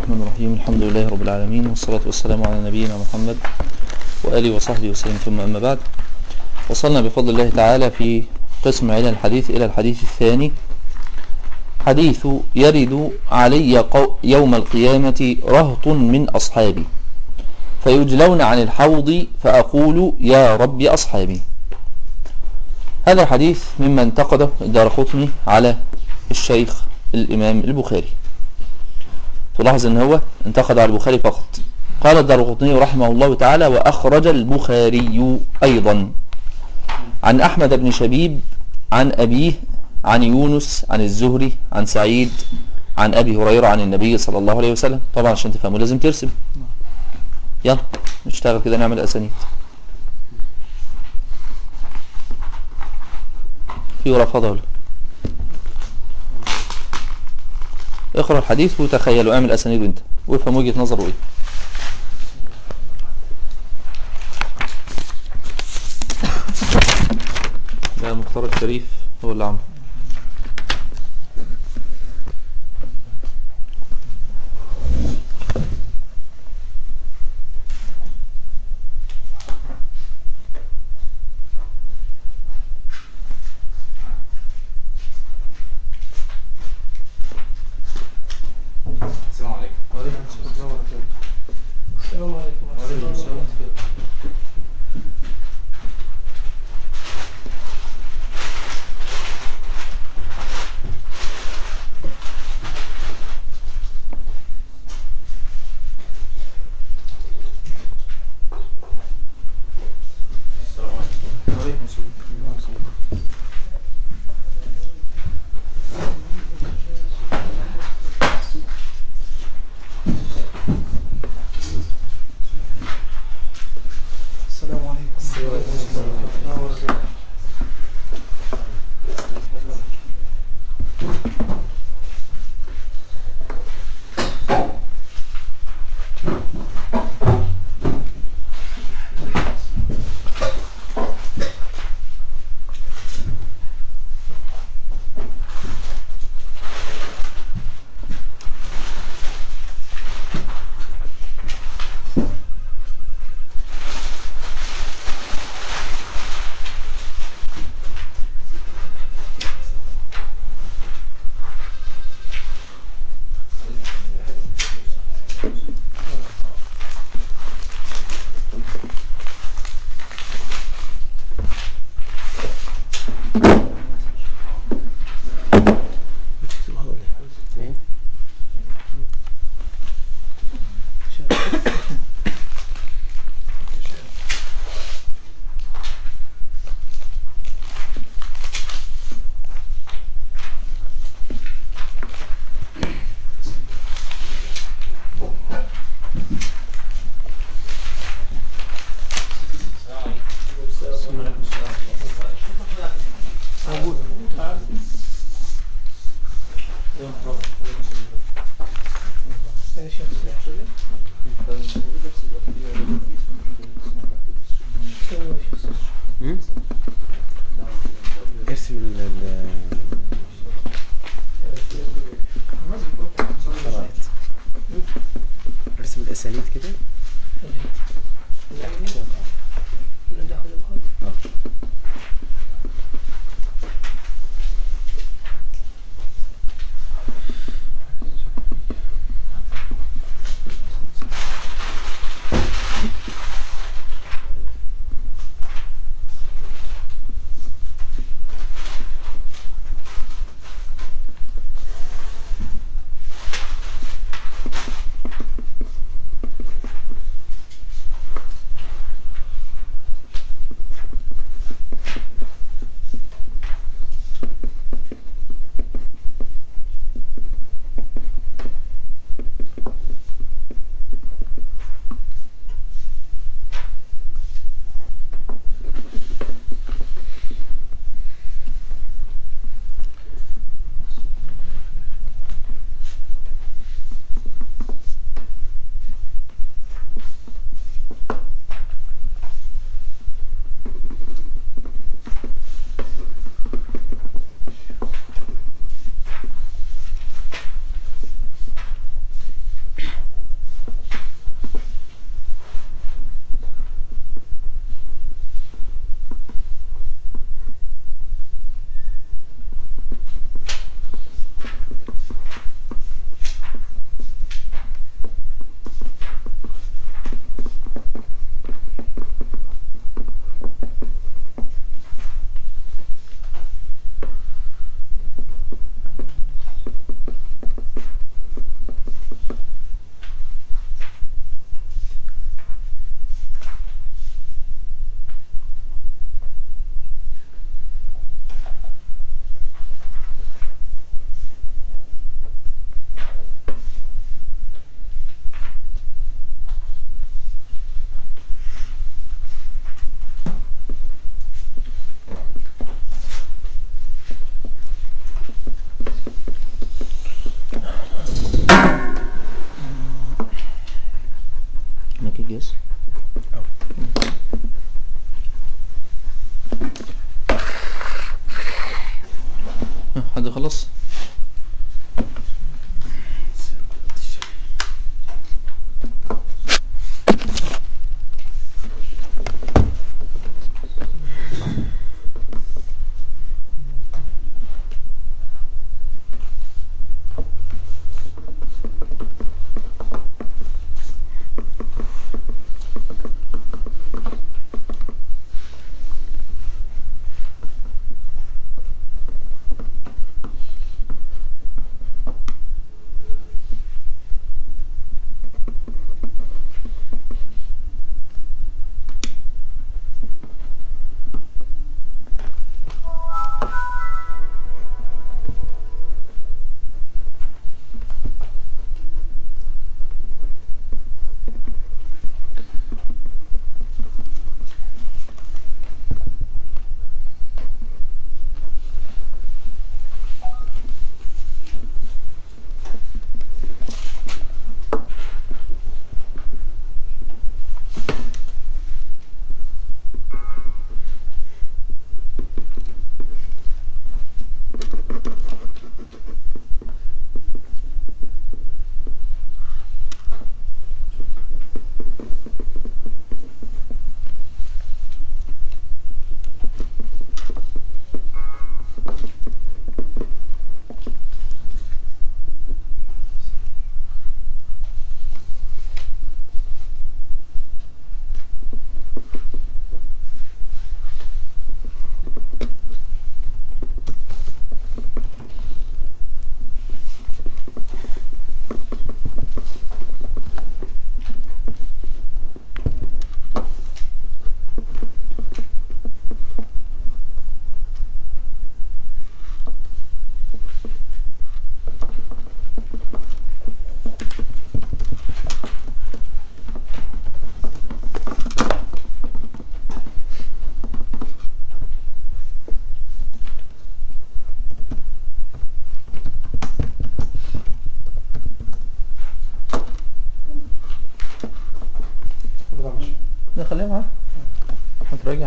الرحمن الرحيم الحمد لله رب العالمين والصلاة والسلام على نبينا محمد وآله وصحبه وسلم ثم أما بعد وصلنا بفضل الله تعالى في قسم علم الحديث إلى الحديث الثاني حديث يرد علي يوم القيامة رهط من أصحابي فيجلون عن الحوض فأقول يا رب أصحابي هذا الحديث مما انتقده الدار قطني على الشيخ الإمام البخاري تلاحظ ان هو انتقد على البخاري فقط قال الدار قطني رحمه الله تعالى وأخرج البخاري أيضا عن أحمد بن شبيب عن أبيه عن يونس عن الزهري عن سعيد عن أبي هريرة عن النبي صلى الله عليه وسلم طبعا عشان تفهموا لازم ترسم يلا نشتغل كده نعمل أسانيد في ورا ولا اقرأ الحديث وتخيلوا اعمل أسانيد انت وافهم وجهة نظره ايه ده مختار الشريف هو اللي عمله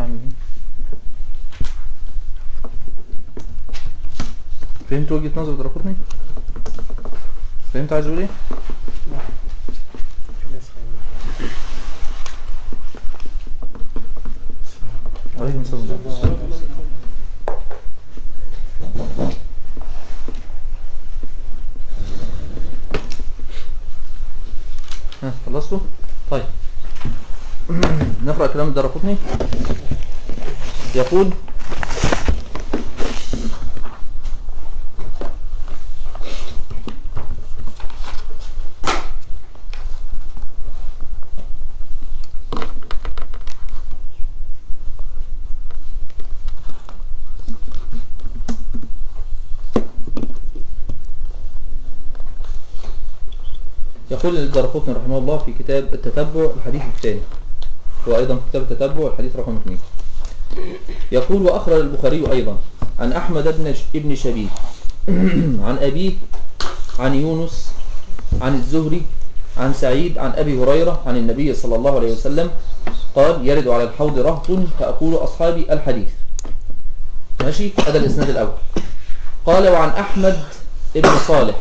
نعم فهمت وجهة نظر درقطني فهمت عايز اقول ايه عليكم السلام ها خلصتوا طيب نقرأ كلام الدرقطني يقول يقول الدرقطني رحمه الله في كتاب التتبع الحديث الثاني هو أيضا في كتاب التتبع الحديث رقم 2 يقول وأخرج البخاري أيضا عن أحمد بن ابن شبيب عن أبيه عن يونس عن الزهري عن سعيد عن أبي هريرة عن النبي صلى الله عليه وسلم قال يرد على الحوض رهط فأقول أصحابي الحديث ماشي هذا الإسناد الأول قال وعن أحمد ابن صالح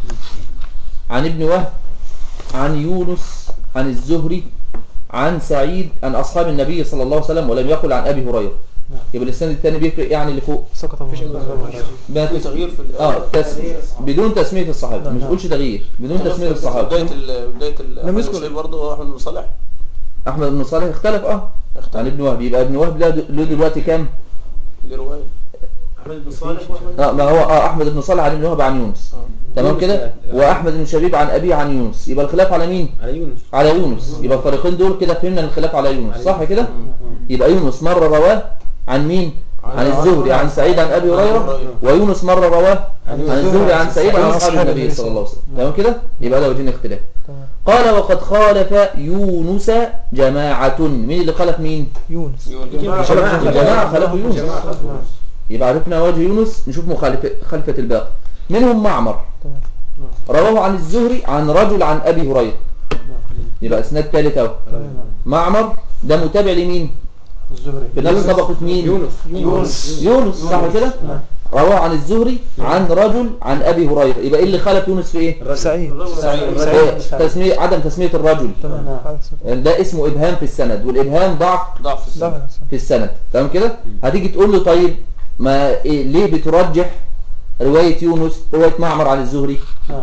عن ابن وهب عن يونس عن الزهري عن سعيد عن أصحاب النبي صلى الله عليه وسلم ولم يقل عن أبي هريرة يبقى الإسناد الثاني بيفرق يعني اللي فوق سقط مفيش ما في تغيير في ال- اه تس... بدون تسمية الصحابة مش تقولش تغيير بدون تسمية بداية الصحابة ال بداية ال لم يذكر. الشيء برضه هو احمد بن صالح أحمد بن صالح اختلف اه اختلف. عن ابن وهب يبقى ابن وهب له له دلوقتي كام؟ دي رواية احمد بن صالح واحمد اه ما هو اه أحمد بن صالح عن ابن وهب عن يونس اه تمام كده وأحمد بن شبيب عن أبيه عن يونس يبقى الخلاف على مين؟ على يونس على يونس يبقى الفريقين دول كده فهمنا إن الخلاف على يونس صح كده؟ يبقى يونس مرة رواه عن مين؟ عن الزهري عن سعيد عن أبي هريرة ويونس مرة رواه عن الزهري عن سعيد عن أصحاب النبي صلى الله عليه وسلم تمام كده؟ يبقى ده وجهين اختلاف تمام قال وقد خالف يونس جماعة مين اللي خالف مين؟ يونس الجماعة خالفوا يونس يبقى عرفنا وجه يونس نشوف مخالفة خلفة الباقي منهم معمر تمام رواه عن الزهري عن رجل عن أبي هريرة يبقى اسناد ثالث اهو تمام معمر ده متابع لمين؟ الزهري في نفس طبقة مين؟ يونس يونس يونس صح كده؟ رواه عن الزهري عن رجل عن أبي هريرة يبقى ايه اللي خالف يونس في ايه؟ سعيد إيه؟ تسمية عدم تسمية الرجل تمام ده اسمه إبهام في السند والإبهام ضعف ضعف السنة لا في السند تمام كده هتيجي تقول له طيب ما إيه ليه بترجح رواية يونس رواية معمر عن الزهري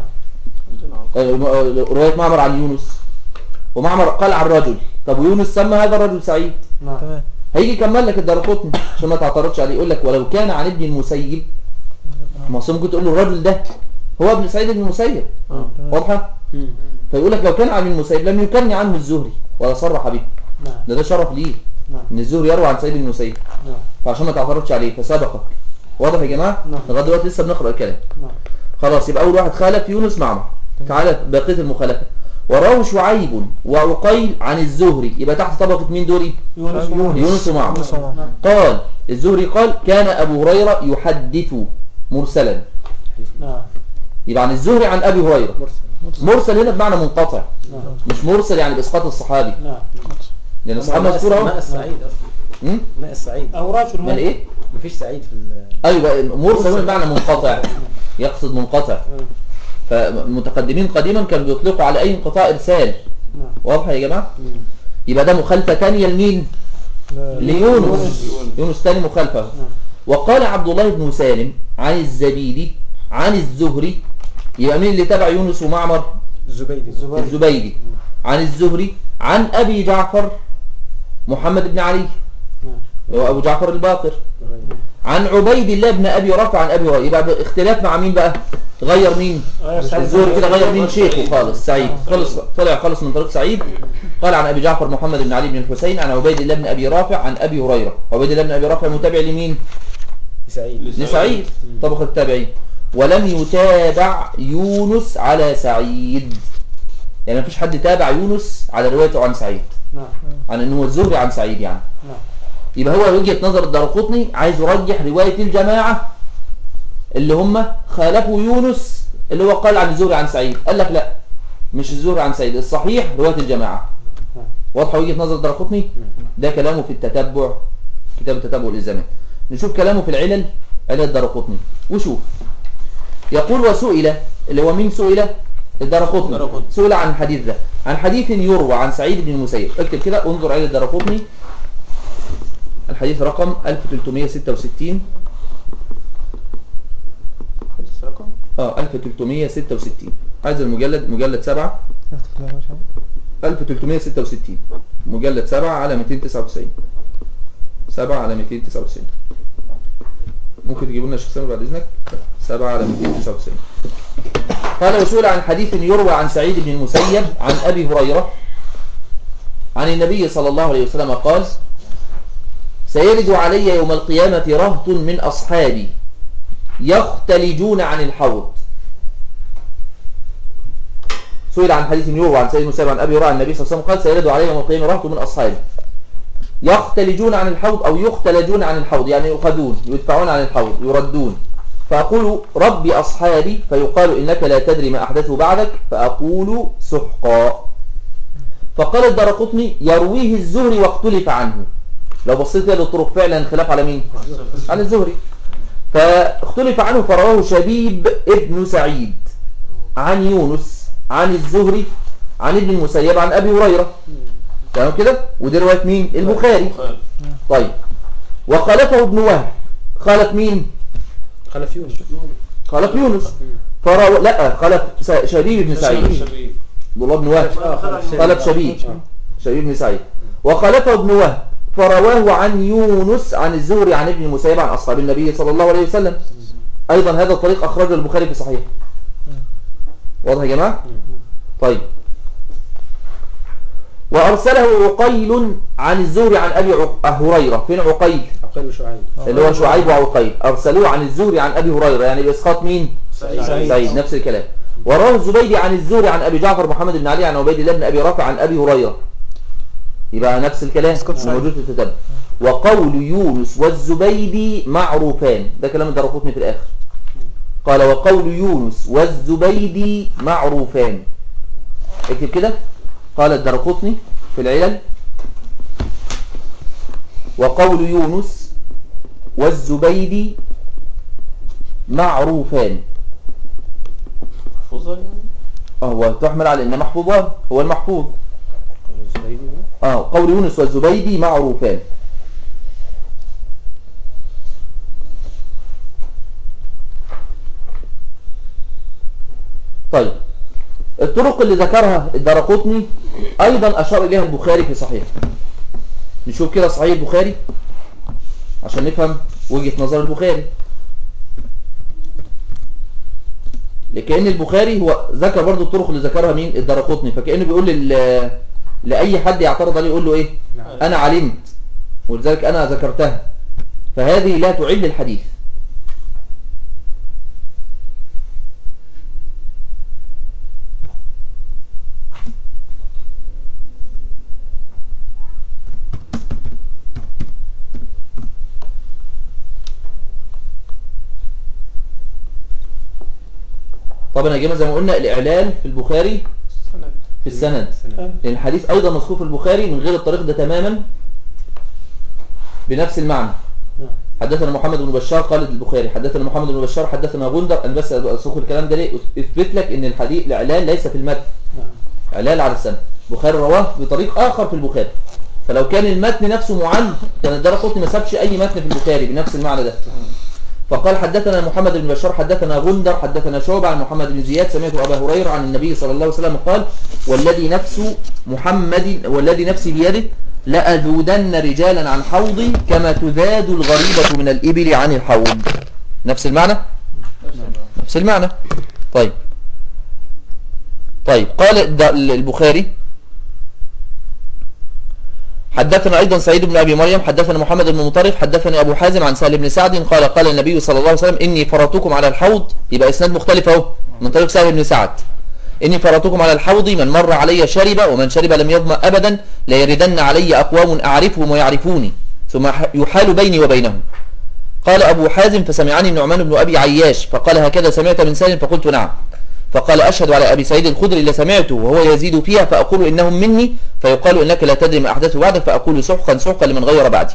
آه، رواية معمر عن يونس ومعمر قال عن رجل طب ويونس سمى هذا الرجل سعيد تمام هيجي يكمل لك الدرقطني عشان ما تعترضش عليه يقول لك ولو كان عن ابن المسيب ما أصل ممكن تقول له الرجل ده هو ابن سعيد بن المسيب تمام واضحه فيقول لك لو كان عن ابن المسيب لم يكن عنه الزهري ولا صرح به نعم ده ده شرف ليه نعم. ان الزهري يروي عن سعيد بن المسيب نعم فعشان ما تعترضش عليه فسبقك واضح يا جماعه نعم. لغايه دلوقتي لسه بنقرا الكلام نعم خلاص يبقى اول واحد خالف يونس معمر تعالى بقيه المخالفه وروى شعيب وعقيل عن الزهري يبقى تحت طبقه مين دول يونس يونس ومعمر يونس ومعمر. قال الزهري قال كان ابو هريره يحدث مرسلا نعم يبقى عن الزهري عن ابي هريره مرسل هنا بمعنى منقطع نعم مش مرسل يعني باسقاط الصحابي نعم لان الصحابه مذكوره ماء اهو السعيد اصلا هم؟ ماء السعيد أو رجل من ايه مفيش سعيد في ال- ايوه مرسل هنا بمعنى منقطع يقصد منقطع فالمتقدمين قديما كانوا بيطلقوا على اي انقطاع ارسال نعم واضحه يا جماعه يبقى ده مخالفه ثانيه لمين ليونس يونس ثاني مخالفه وقال عبد الله بن سالم عن الزبيدي عن الزهري يبقى مين اللي تبع يونس ومعمر الزبيدي الزبيدي عن الزهري عن ابي جعفر محمد بن علي هو ابو جعفر الباقر عن عبيد الله بن ابي رافع عن ابي هريره يبقى اختلاف مع مين بقى غير مين الزهري كده غير مين شيخه خالص سعيد خلص طلع خالص من طريق سعيد قال عن ابي جعفر محمد بن علي بن الحسين عن عبيد الله بن ابي رافع عن ابي هريره عبيد الله بن ابي رافع متابع لمين سعيد لسعيد طبق التابعين ولم يتابع يونس على سعيد يعني مفيش حد تابع يونس على روايته عن سعيد نعم عن انه هو الزهري عن سعيد يعني نعم يبقى هو وجهة نظر الدرقطني عايز يرجح رواية الجماعة اللي هم خالفوا يونس اللي هو قال عن الزهري عن سعيد قال لك لا مش الزهري عن سعيد الصحيح رواية الجماعة واضحة وجهة نظر الدرقطني ده كلامه في التتبع كتاب التتبع والإلزامات نشوف كلامه في العلل علل الدرقطني وشوف يقول وسئل اللي هو مين سئل الدرقطني الدرقطني. سئل عن الحديث ده عن حديث يروى عن سعيد بن المسيب اكتب كده انظر علل الدرقطني الحديث رقم 1366 حديث رقم اه 1366 عايز المجلد مجلد 7 1366 مجلد 7 على 299 7 على 299 ممكن تجيبوا لنا الشيخ سامر بعد اذنك 7 على 299 قال وسئل عن حديث يروى عن سعيد بن المسيب عن ابي هريره عن النبي صلى الله عليه وسلم قال سيرد علي يوم القيامة رهط من أصحابي يختلجون عن الحوض سئل عن حديث يروى عن سيد المسيب عن أبي هريرة عن النبي صلى الله عليه وسلم قال سيرد علي يوم القيامة رهط من أصحابي يختلجون عن الحوض أو يختلجون عن الحوض يعني يؤخذون يدفعون عن الحوض يردون فأقول ربي أصحابي فيقال إنك لا تدري ما أحدثه بعدك فأقول سحقا فقال الدرقطني يرويه الزهري واختلف عنه لو بصيت كده للطرق فعلا خلاف على مين عن الزهري فاختلف عنه فرواه شبيب ابن سعيد عن يونس عن الزهري عن ابن المسيب عن أبي هريرة تمام كده ودي رواية مين البخاري البخاري. طيب وخالفه ابن وهب خالف مين خلف يونس خالف يونس فرو... لا خالف س- شبيب بن سعيد شبيب عبد الله بن وهب آه، خالف شبيب آه. شبيب بن سعيد وخالفه ابن وهب فرواه عن يونس عن الزهري عن ابن المسيب عن أصحاب النبي صلى الله عليه وسلم أيضا هذا الطريق أخرجه البخاري في صحيح واضح يا جماعة طيب وأرسله عقيل عن الزهري عن أبي عق- هريرة فين عقيل عقيل وشعيب اللي هو شعيب وعقيل أرسلوه عن الزهري عن أبي هريرة يعني بإسقاط مين سعيد سعيد نفس الكلام وراه الزبيدي عن الزهري عن أبي جعفر محمد بن علي عن عبيد الله بن أبي رافع عن أبي هريرة يبقى نفس الكلام موجود في الكتاب وقول يونس والزبيدي معروفان ده كلام الدرقطني في الآخر قال وقول يونس والزبيدي معروفان اكتب كده قال الدرقطني في العلل وقول يونس والزبيدي معروفان محفوظة يعني اه هو تحمل على ان محفوظان هو المحفوظ الزبيدي اه قول يونس والزبيدي معروفان طيب الطرق اللي ذكرها الدرقطني ايضا اشار اليها البخاري في صحيح نشوف كده صحيح البخاري عشان نفهم وجهة نظر البخاري لكأن البخاري هو ذكر برضو الطرق اللي ذكرها مين الدرقطني فكأنه بيقول لل... لأي حد يعترض عليه يقول له ايه نعم. انا علمت ولذلك انا ذكرتها فهذه لا تعل الحديث طبعا يا جماعه زي ما قلنا الاعلان في البخاري سند في السند السند. لأن الحديث أيضا مذكور في البخاري من غير الطريق ده تماما بنفس المعنى نعم. حدثنا محمد بن بشار قال البخاري حدثنا محمد بن بشار حدثنا غندر أنا بس أسوق الكلام ده ليه اثبت لك ان الحديث الإعلان ليس في المتن نعم. إعلان على السند البخاري رواه بطريق آخر في البخاري فلو كان المتن نفسه معل كان الدرقطني ما سابش أي متن في البخاري بنفس المعنى ده فقال حدثنا محمد بن بشار حدثنا غندر حدثنا شعبة عن محمد بن زياد سمعت أبا هريرة عن النبي صلى الله عليه وسلم قال والذي نفس محمد والذي نفسي بيده لأذودن رجالا عن حوضي كما تذاد الغريبة من الإبل عن الحوض نفس المعنى نفس المعنى طيب طيب قال الد- البخاري حدثنا أيضا سعيد بن أبي مريم حدثنا محمد بن مطرف حدثني أبو حازم عن سهل بن سعد قال قال النبي صلى الله عليه وسلم إني فرطكم على الحوض يبقى إسناد مختلف أهو من طريق سهل بن سعد إني فرطكم على الحوض من مر علي شرب ومن شرب لم يظمأ أبدا ليردن علي أقوام أعرفهم ويعرفوني ثم يحال بيني وبينهم قال أبو حازم فسمعني النعمان بن أبي عياش فقال هكذا سمعت من سهل فقلت نعم فقال أشهد على أبي سعيد الخدري اللي سمعته وهو يزيد فيها فأقول إنهم مني فيقال إنك لا تدري ما أحدث بعدك فأقول سحقا سحقا لمن غير بعدي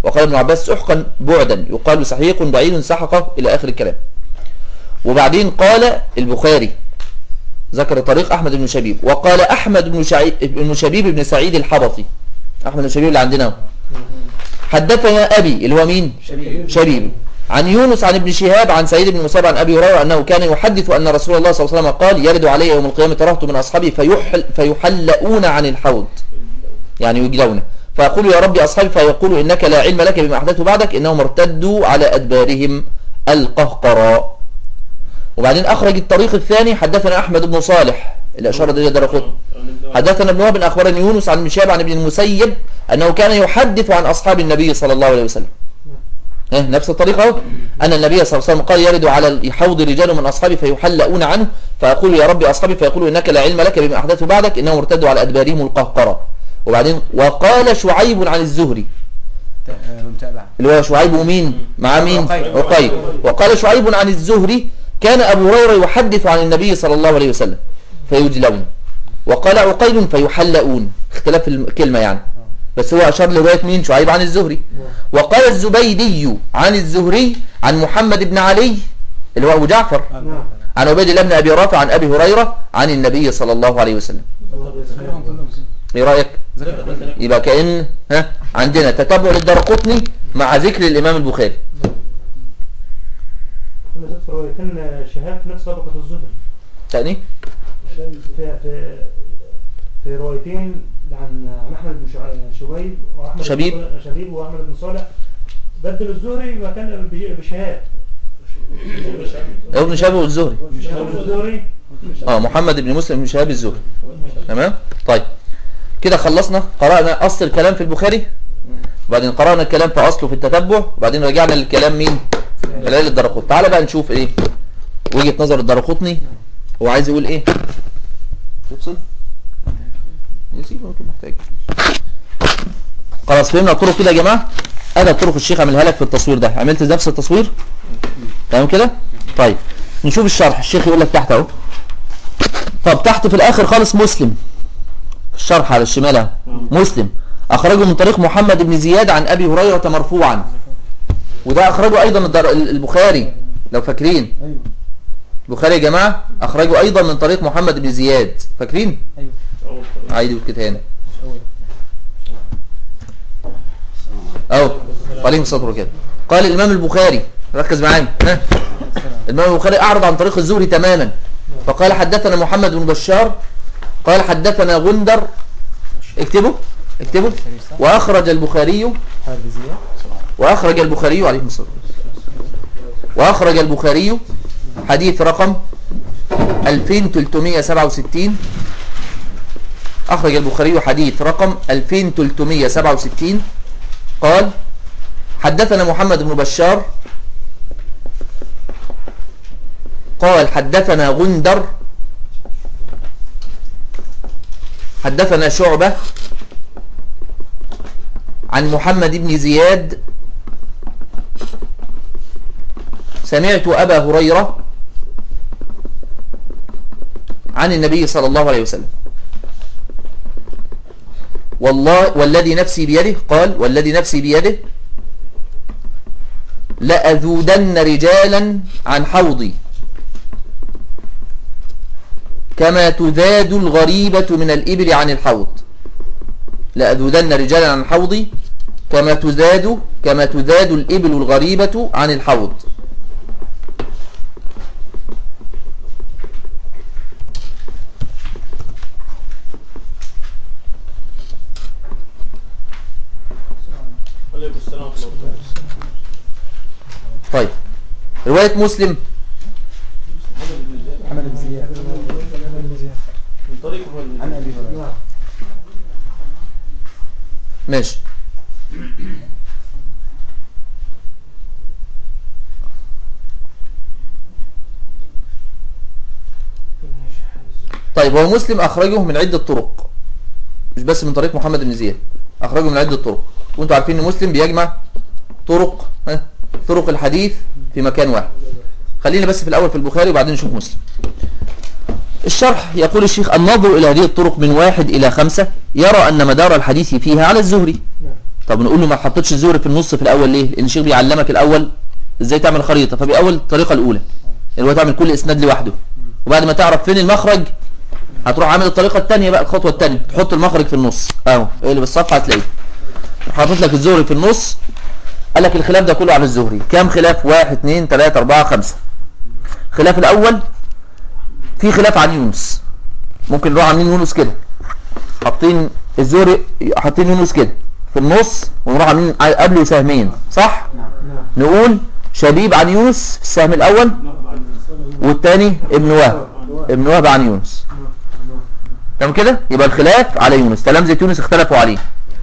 وقال ابن عباس سحقا بعدا يقال سحيق بعيد سحقه إلى آخر الكلام وبعدين قال البخاري ذكر طريق أحمد بن شبيب وقال أحمد بن, شعي... بن شبيب بن سعيد الحبطي أحمد بن شبيب اللي عندنا هو. حدثنا أبي اللي هو مين شبيب شبيب عن يونس عن ابن شهاب عن سعيد بن مسيب عن أبي هريرة أنه كان يحدث أن رسول الله صلى الله عليه وسلم قال يرد علي يوم القيامة رهط من أصحابي فيحل فيحلؤون عن الحوض يعني يجلون فيقول يا ربي أصحابي فيقول إنك لا علم لك بما أحدثت بعدك إنهم ارتدوا على أدبارهم القهقراء وبعدين أخرج الطريق الثاني حدثنا أحمد بن صالح اللي أشار إليه درقطني حدثنا ابن وهب أخبرني يونس عن مشاب عن ابن المسيب أنه كان يحدث عن أصحاب النبي صلى الله عليه وسلم ها، نفس الطريقة اهو أن النبي صلى الله عليه وسلم قال يرد على الحوض رجال من أصحابي فيحلؤون عنه فأقول يا ربي أصحابي فيقول إنك لا علم لك بما أحدثه بعدك إنهم ارتدوا على أدبارهم القهقرة وبعدين وقال شعيب عن الزهري متابعة اللي هو شعيب ومين مع مين عقيل. عقيل وقال شعيب عن الزهري كان أبو هريرة يحدث عن النبي صلى الله عليه وسلم فيجلون وقال عقيل فيحلؤون اختلاف الكلمة يعني بس هو أشار لرواية مين شعيب عن الزهري وقال الزبيدي عن الزهري عن محمد بن علي اللي هو أبو جعفر نعم عن عبيد الله بن أبي رافع عن أبي هريرة عن النبي صلى الله عليه وسلم ايه رأيك يبقى كأن ها عندنا تتبع للدرقطني مع ذكر الإمام البخاري كنا ذات في روايتين شهاب في نفس طبقة الزهري تاني في في في روايتين عن عن احمد بن شع- شبيب واحمد شبيب. بن صالح- شبيب واحمد بن صالح بدل الزهري مكان بج- بشهاب ابن شهاب والزهري شهاب الزهري اه محمد بن مسلم بن شهاب الزهري تمام طيب كده خلصنا قرأنا أصل الكلام في البخاري وبعدين قرأنا الكلام في أصله في التتبع وبعدين رجعنا للكلام مين دلائل الدرقطني تعالى بقى نشوف ايه وجهة نظر الدرقطني هو عايز يقول ايه تفصل يسيب ممكن محتاج خلاص فهمنا الطرق كده يا جماعة ادي طرق الشيخ عملها لك في التصوير ده عملت نفس التصوير تمام كده طيب نشوف الشرح الشيخ يقول لك تحت اهو طب تحت في الاخر خالص مسلم الشرح على الشمال اهو مسلم اخرجه من طريق محمد بن زياد عن ابي هريره مرفوعا وده اخرجه ايضا الدر... البخاري لو فاكرين ايوه البخاري يا جماعه اخرجه ايضا من طريق محمد بن زياد فاكرين ايوه عايد كده هنا مش اول اهو عليهم الصدر كده قال الامام البخاري ركز معايا ها الامام البخاري اعرض عن طريق الزهري تماما فقال حدثنا محمد بن بشار قال حدثنا غندر اكتبوا اكتبوا واخرج البخاري هذا زياد واخرج البخاري عليه الصلاه والسلام واخرج البخاري حديث رقم 2367 اخرج البخاري حديث رقم 2367 قال حدثنا محمد بن بشار قال حدثنا غندر حدثنا شعبة عن محمد بن زياد سمعت أبا هريرة عن النبي صلى الله عليه وسلم والله والذي نفسي بيده قال والذي نفسي بيده لأذودن رجالا عن حوضي كما تذاد الغريبة من الإبل عن الحوض لأذودن رجالا عن حوضي كما تذاد كما تذاد الإبل الغريبة عن الحوض عليكم السلام ورحمة الله طيب رواية مسلم محمد بن زياد من طريق محمد عن ابي هريره ماشي طيب هو مسلم أخرجه من عدة طرق مش بس من طريق محمد بن زياد أخرجه من عدة طرق وانتوا عارفين ان مسلم بيجمع طرق ها طرق الحديث في مكان واحد خلينا بس في الأول في البخاري وبعدين نشوف مسلم الشرح يقول الشيخ النظر إلى هذه الطرق من واحد إلى خمسة يرى أن مدار الحديث فيها على الزهري نعم طب نقول له ما حطيتش الزهري في النص في الاول ليه لان الشيخ بيعلمك الاول ازاي تعمل خريطه فباول الطريقه الاولى اللي هو تعمل كل اسناد لوحده وبعد ما تعرف فين المخرج هتروح عامل الطريقه الثانيه بقى الخطوه الثانيه تحط المخرج في النص اهو اللي بالصفحه هتلاقيه حاطط لك الزهري في النص قال لك الخلاف ده كله عن الزهري كام خلاف واحد اثنين ثلاثة أربعة خمسة الخلاف الأول في خلاف عن يونس ممكن نروح عاملين يونس كده حاطين الزهري حاطين يونس كده في النص ونروح عاملين قبله سهمين صح نعم نقول شبيب عن يونس في السهم الأول والثاني ابن وهب ابن وهب عن يونس تمام كده يبقى الخلاف على يونس تلامذة يونس اختلفوا عليه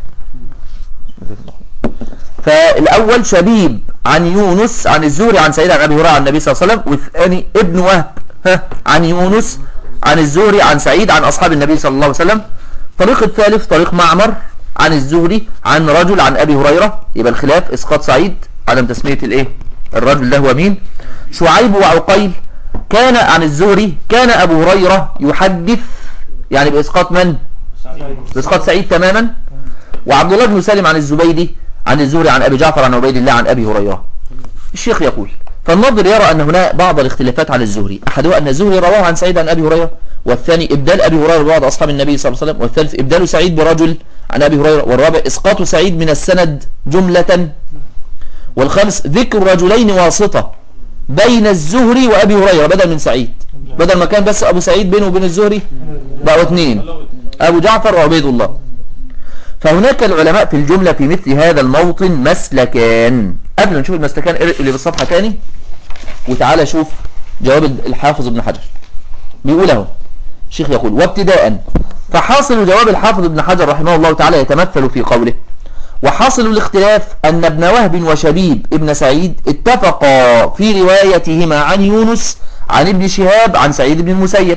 فالأول شبيب عن يونس عن الزهري عن سعيد عن أبي هريرة عن النبي صلى الله عليه وسلم والثاني ابن وهب ها عن يونس عن الزهري عن سعيد عن أصحاب النبي صلى الله عليه وسلم طريق الثالث طريق معمر عن الزهري عن رجل عن أبي هريرة يبقى الخلاف إسقاط سعيد عدم تسمية الإيه الرجل ده هو مين شعيب وعقيل كان عن الزهري كان أبو هريرة يحدث يعني بإسقاط من بإسقاط سعيد تماما وعبد الله بن سالم عن الزبيدي عن الزهري عن أبي جعفر عن عبيد الله عن أبي هريرة الشيخ يقول فالناظر يرى أن هناك بعض الاختلافات على الزهري أحدها أن الزهري رواه عن سعيد عن أبي هريرة والثاني إبدال أبي هريرة ببعض أصحاب النبي صلى الله عليه وسلم والثالث إبدال سعيد برجل عن أبي هريرة والرابع إسقاط سعيد من السند جملة والخامس ذكر رجلين واسطة بين الزهري وأبي هريرة بدل من سعيد بدل ما كان بس أبو سعيد بينه وبين الزهري بقوا اثنين أبو جعفر وعبيد الله فهناك العلماء في الجملة في مثل هذا الموطن مسلكان قبل ما نشوف المسلكان ارق اللي بالصفحة تاني وتعالى شوف جواب الحافظ ابن حجر بيقول اهو الشيخ يقول وابتداء فحاصل جواب الحافظ ابن حجر رحمه الله تعالى يتمثل في قوله وحاصل الاختلاف أن ابن وهب وشبيب ابن سعيد اتفقا في روايتهما عن يونس عن ابن شهاب عن سعيد بن المسيب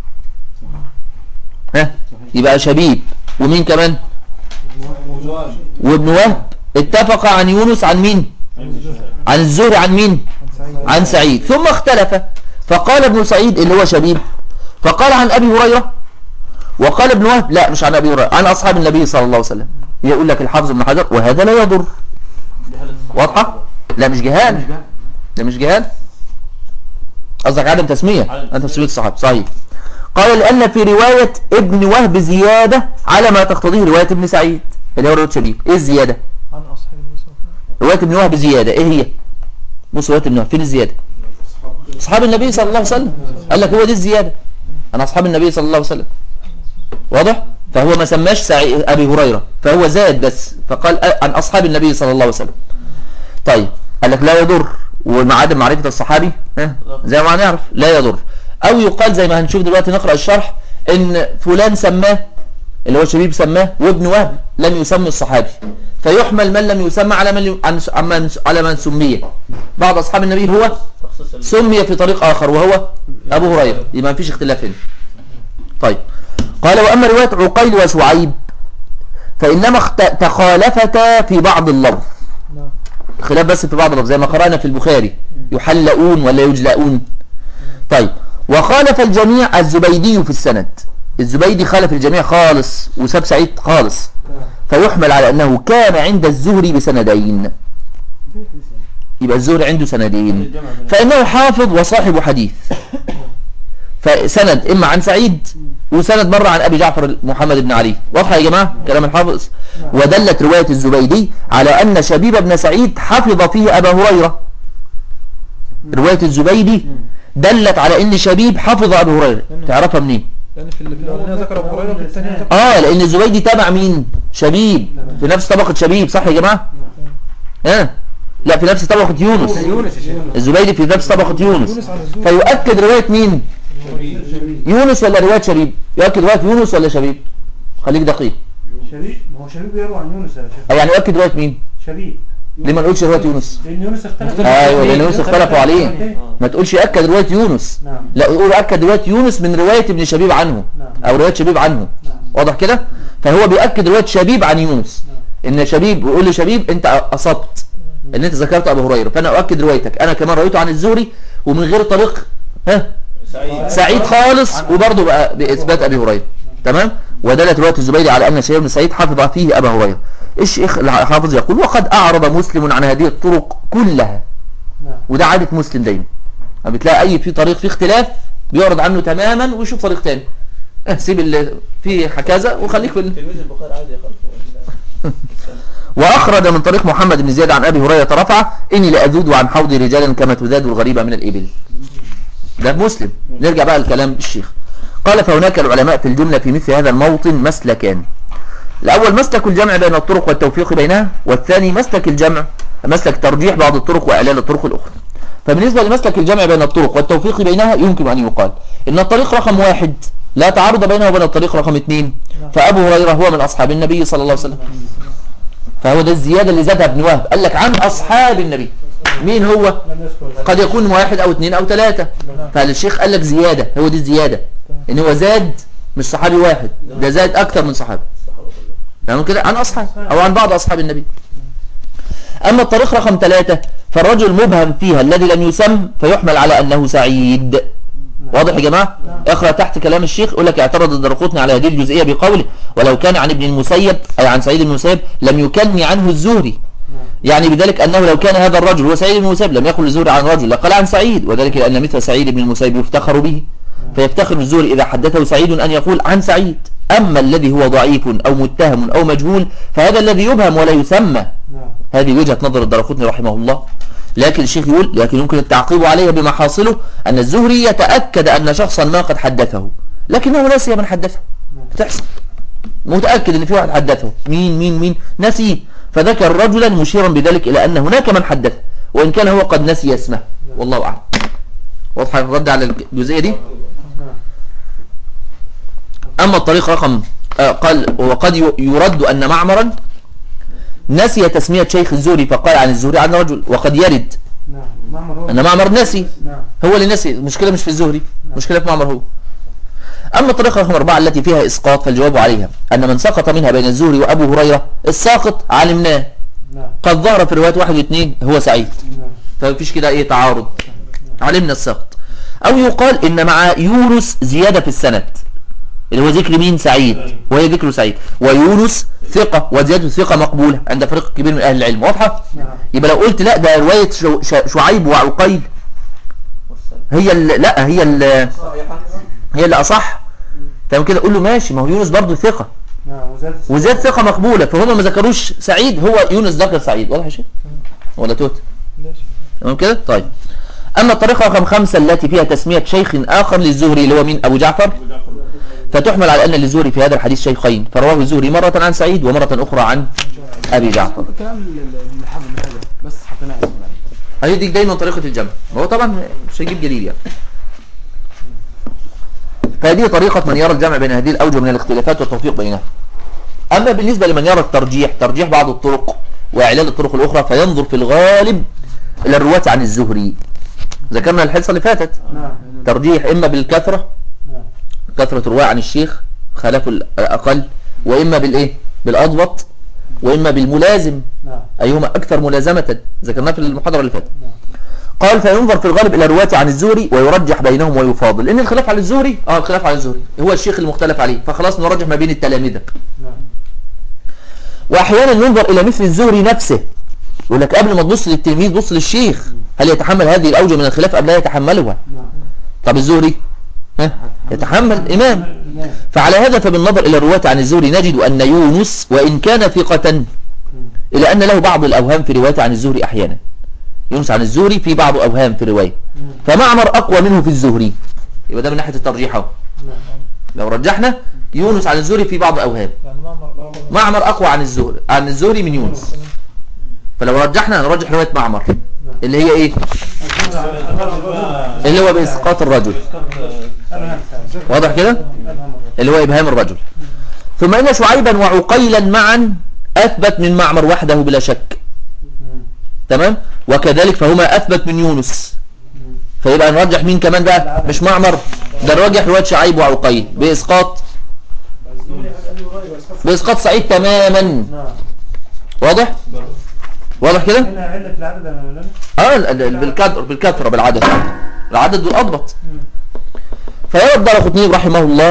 ها يبقى شبيب ومين كمان وابن وهب اتفق عن يونس عن مين عن الزهري عن مين عن سعيد ثم اختلف فقال ابن سعيد اللي هو شبيب فقال عن أبي هريرة وقال ابن وهب لا مش عن أبي هريرة عن أصحاب النبي صلى الله عليه وسلم يقول لك الحافظ ابن حجر وهذا لا يضر واضحة لا مش جهال ده مش جهال قصدك عدم تسمية أنت تسمية الصحابة صحيح قال لأن في رواية ابن وهب زيادة على ما تقتضيه رواية ابن سعيد اللي هو رواية شبيب ايه الزيادة عن أصحاب النبي صلى الله عليه وسلم رواية ابن وهب زيادة ايه هي بص رواية ابن وهب فين الزيادة اصحاب النبي صلى الله عليه وسلم قال لك هو دي الزيادة انا اصحاب النبي صلى الله عليه وسلم واضح فهو ما سماش سعي... ابي هريرة فهو زاد بس فقال أ- عن اصحاب النبي صلى الله عليه وسلم طيب قال لك لا يضر ومع عدم معرفة الصحابي ها زي ما هنعرف لا يضر او يقال زي ما هنشوف دلوقتي نقرأ الشرح ان فلان سماه اللي هو شبيب سماه وابن وهب لم يسمي الصحابي فيحمل من لم يسمى على من عن- عن- على من سمي بعض اصحاب النبي هو تخصيص ال- سمي في طريق آخر وهو أبو هريرة يبقى مفيش اختلاف هنا طيب قال وأما رواية عقيل وشعيب فإنما اخت- تخالفتا في بعض اللفظ نعم خلاف بس في بعض اللفظ زي ما قرأنا في البخاري يحلؤون ولا يجلؤون طيب وخالف الجميع الزبيدي في السند الزبيدي خالف الجميع خالص وساب سعيد خالص فيحمل على أنه كان عند الزهري بسندين يبقى الزهري عنده سندين فإنه حافظ وصاحب حديث فسند إما عن سعيد وسند مرة عن أبي جعفر محمد بن علي واضحة يا جماعة كلام الحافظ ودلت رواية الزبيدي على أن شبيب بن سعيد حفظ فيه أبا هريرة رواية الزبيدي دلت على أن شبيب حفظ أبا هريرة تعرفها منين لأن في الأولانية ذكر أبو هريرة وفي الثانية ذكر اه لان الزبيدي تابع مين شبيب في نفس طبقة شبيب صح يا جماعة ها لا في نفس طبقة يونس يونس يا شيخ الزبيدي في نفس طبقة يونس فيؤكد رواية مين يونس ولا رواية شبيب يؤكد رواية يونس ولا شبيب خليك دقيق شبيب ما هو شبيب يروى عن يونس يا شيخ أو يعني يؤكد رواية مين شبيب ليه ما نقولش رواية يونس لأن يونس اختلف ايوه لان يونس اختلفوا عليه ما تقولش اكد رواية يونس نعم لا قول اكد رواية يونس من رواية ابن شبيب عنه نعم او رواية شبيب عنه نعم واضح كده فهو بيأكد رواية شبيب عن يونس ان شبيب بيقول لشبيب انت اصبت ان انت ذكرت ابو هريره فانا اؤكد روايتك انا كمان رويته عن الزهري ومن غير طريق ها سعيد سعيد خالص وبرضه بقى باثبات ابي هريره تمام ودلت رواية الزبيري على أن شهير بن سعيد حفظ فيه أبا هريرة الشيخ الحافظ يقول وقد أعرض مسلم عن هذه الطرق كلها نعم وده عادة مسلم دايما لما بتلاقي أي في طريق فيه اختلاف بيعرض عنه تماما ويشوف طريق تاني اه سيب اللي فيه كذا وخليك في ال- تلميذ البخاري عادي يخالفه وأخرج من طريق محمد بن زياد عن أبي هريرة رفع إني لأذود عن حوض رجالا كما تذاد الغريبة من الإبل ده مسلم نرجع بقى لكلام الشيخ قال فهناك العلماء في الجملة في مثل هذا الموطن مسلكان الأول مسلك الجمع بين الطرق والتوفيق بينها والثاني مسلك الجمع مسلك ترجيح بعض الطرق وإعلال الطرق الأخرى فبالنسبة لمسلك الجمع بين الطرق والتوفيق بينها يمكن أن يقال إن الطريق رقم واحد لا تعارض بينه وبين الطريق رقم اثنين فأبو هريرة هو من أصحاب النبي صلى الله عليه وسلم فهو ده الزيادة اللي زادها ابن وهب قال لك عن أصحاب النبي مين هو لم يذكر قد يكون واحد أو اثنين أو ثلاثة فالشيخ قال لك زيادة هو دي الزيادة إن هو زاد مش صحابي واحد ده زاد أكثر من صحابي فاهم كده عن أصحاب أو عن بعض أصحاب النبي أما الطريق رقم ثلاثة فالرجل مبهم فيها الذي لم يسم فيحمل على أنه سعيد واضح يا جماعة اقرأ تحت كلام الشيخ يقول لك اعترض الدرقطني على هذه الجزئية بقوله ولو كان عن ابن المسيب أي عن سعيد بن المسيب لم يكني عنه الزهري يعني بذلك أنه لو كان هذا الرجل هو سعيد بن المسيب لم يقل الزهري عن رجل لقال عن سعيد وذلك لأن مثل سعيد بن المسيب يفتخر به فيفتخر الزهري إذا حدثه سعيد أن يقول عن سعيد أما الذي هو ضعيف أو متهم أو مجهول فهذا الذي يبهم ولا يسمى نعم هذه وجهة نظر الدرقطني رحمه الله لكن الشيخ يقول لكن يمكن التعقيب عليها بمحاصله أن الزهري يتأكد أن شخصا ما قد حدثه لكنه نسي من حدثه بتحصل متأكد أن في واحد حدثه مين مين مين نسي فذكر رجلا مشيرا بذلك إلى أن هناك من حدثه وإن كان هو قد نسي اسمه والله أعلم واضح الرد على الجزئية دي نعم أما الطريق رقم آه، قال وقد ي- يرد أن معمرا نسي تسمية شيخ الزهري فقال عن الزهري عن رجل وقد يرد نعم معمر هو أن معمر نسي نعم هو اللي نسي المشكلة مش في الزهري المشكلة في معمر هو أما الطريقة رقم أربعة التي فيها إسقاط فالجواب عليها أن من سقط منها بين الزهري وأبو هريرة الساقط علمناه نعم قد ظهر في رواية واحد واثنين هو سعيد نعم فمفيش كده ايه تعارض علمنا السقط او يقال ان مع يونس زيادة في السند اللي هو ذكر مين سعيد وهي ذكر سعيد ويونس ثقة وزيادة الثقة مقبولة عند فريق كبير من اهل العلم واضحة نعم يبقى لو قلت لا ده رواية شو- ش- شعيب وعقيل هي ال- لا هي ال- صحيحة هي اللي اصح تمام كده قول له ماشي ما هو يونس برضه ثقة نعم وزاد وزياد ثقة مقبولة فهم ما ذكروش سعيد هو يونس ذكر سعيد واضح يا شيخ ولا توت ماشي تمام كده طيب أما الطريقة رقم خمسة التي فيها تسمية شيخ آخر للزهري اللي هو مين أبو جعفر فتحمل على أن للزهري في هذا الحديث شيخين فرواه الزهري مرة عن سعيد ومرة أخرى عن أبي جعفر الكلام اللي حافظ من حاجة بس حطيناه اسم بعدين هي دي دايما طريقة الجمع ما هو طبعا مش هيجيب جديد يعني فهذه طريقة من يرى الجمع بين هذه الأوجه من الاختلافات والتوفيق بينها أما بالنسبة لمن يرى الترجيح ترجيح بعض الطرق وإعلال الطرق الأخرى فينظر في الغالب إلى الرواة عن الزهري ذكرنا الحصة اللي فاتت نعم ترجيح إما بالكثرة نعم كثرة الرواية عن الشيخ خلاف الأقل وإما بالإيه بالأضبط وإما بالملازم نعم أيهما أكثر ملازمة ذكرناه في المحاضرة اللي فاتت نعم قال فينظر في الغالب إلى الرواة عن الزهري ويرجح بينهم ويفاضل لأن الخلاف على الزهري اه الخلاف على الزهري هو الشيخ المختلف عليه فخلاص نرجح ما بين التلامذة نعم وأحيانا ينظر إلى مثل الزهري نفسه يقول لك قبل ما تبص للتلميذ بص للشيخ هل يتحمل هذه الأوجه من الخلاف أم لا يتحملها نعم طب الزهري ها يتحمل إمام نعم فعلى هذا فبالنظر إلى الرواة عن الزهري نجد أن يونس وإن كان ثقة إلا أن له بعض الأوهام في روايته عن الزهري أحيانا يونس عن الزهري في بعض أوهام في الرواية فمعمر أقوى منه في الزهري يبقى ده من ناحية الترجيح اهو لو رجحنا يونس عن الزهري في بعض أوهام يعني معمر معمر أقوى عن الزهري عن الزهري من يونس فلو رجحنا هنرجح رواية معمر اللي هي إيه اللي هو بإسقاط الرجل واضح كده اللي هو إبهام الرجل ثم إن شعيبا وعقيلا معا أثبت من معمر وحده بلا شك تمام وكذلك فهما أثبت من يونس فيبقى نرجح مين كمان بقى مش معمر ده نرجح رواية شعيب وعقيل بإسقاط بإسقاط سعيد تماما نعم واضح واضح كده هنا علة العدد يا مولانا اه ال- ال- بالكثرة بالكثرة بالعدد العدد والأضبط فيرى الدار رحمه الله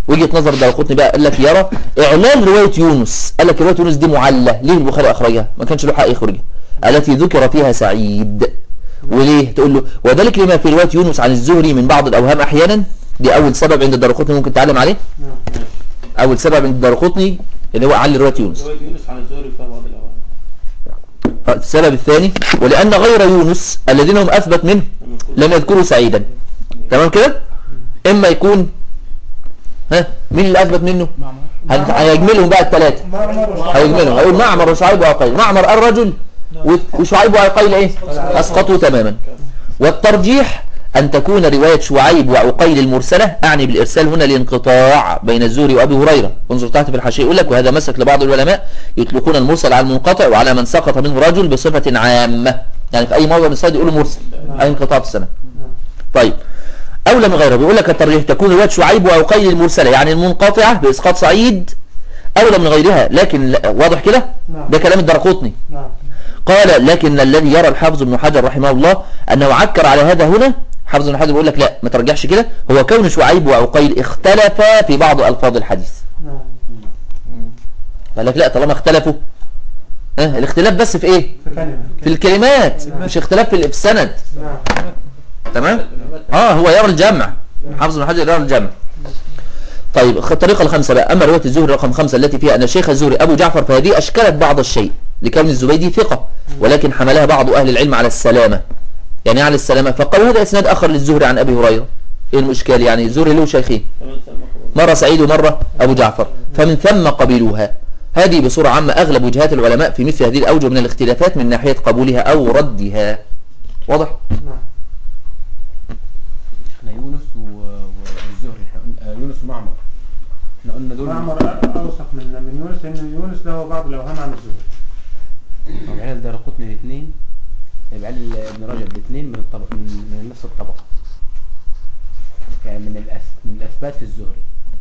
وجهة نظر الدارقطني بقى قال لك يرى إعلان رواية يونس قال لك رواية يونس دي معلة ليه البخاري أخرجها ما كانش له حق يخرجها التي ذكر فيها سعيد وليه تقول له وذلك لما في رواية يونس عن الزهري من بعض الأوهام أحيانا دي أول سبب عند الدارقطني ممكن تعلم عليه نعم أول سبب عند الدارقطني اللي هو علي رواية يونس رواية يونس عن الزهري فيها بعض الأوهام السبب الثاني ولأن غير يونس الذين هم أثبت منه لم يذكروا سعيدا تمام كده إما يكون ها مين اللي أثبت منه معمر هن- هيجملهم بقى الثلاثة هيجملهم هيقول معمر وشعيب وعقيل معمر الرجل و- وشعيب وعقيل ايه اسقطوا تماما والترجيح ان تكون رواية شعيب وعقيل المرسلة اعني بالارسال هنا الانقطاع بين الزهري وابي هريرة انظر تحت في الحاشية يقول لك وهذا مسك لبعض العلماء يطلقون المرسل على المنقطع وعلى من سقط منه رجل بصفة عامة يعني في اي موضع من الصيد يقولوا مرسل اي انقطاع في السنة طيب أولى من غيره بيقول لك الترجيح تكون رواية شعيب وعقيل المرسلة يعني المنقطعة بإسقاط سعيد أولى من غيرها لكن لا- واضح كده نعم. ده كلام الدرقطني نعم قال لكن الذي يرى الحافظ ابن حجر رحمه الله أنه عكر على هذا هنا حافظ ابن حجر بيقول لك لا ما ترجحش كده هو كون شعيب وعقيل اختلفا في بعض ألفاظ الحديث نعم قال لك لا طالما اختلفوا ها الاختلاف بس في ايه في كلمة في الكلمات مش اختلاف في في السند نعم تمام اه هو يرى الجمع حافظ بن حجر يرى الجمع طيب الخ- الطريقة الخامسة بقى أما رواية الزهري رقم خمسة التي فيها أن الشيخ الزهري أبو جعفر فهذه أشكلت بعض الشيء لكون الزبيدي ثقة ولكن حملها بعض أهل العلم على السلامة يعني إيه على السلامة فقالوا هذا إسناد آخر للزهري عن أبي هريرة إيه المشكال يعني الزهري له شيخين فمن ثم خبر مرة سعيد ومرة أبو جعفر فمن ثم قبلوها هذه بصورة عامة أغلب وجهات العلماء في مثل هذه الأوجه من الاختلافات من ناحية قبولها أو ردها واضح؟ نعم احنا يونس و- و- والزهري احنا قلنا- آه، يونس ومعمر احنا قلنا دول معمر أوثق من من يونس لأن يونس له بعض الأوهام عن الزهري طب عيال دارقطني الاثنين يبقى عيال ابن رجب الاثنين من الطبق من, من نفس الطبقة يعني من الأس... من الأثبات في الزهري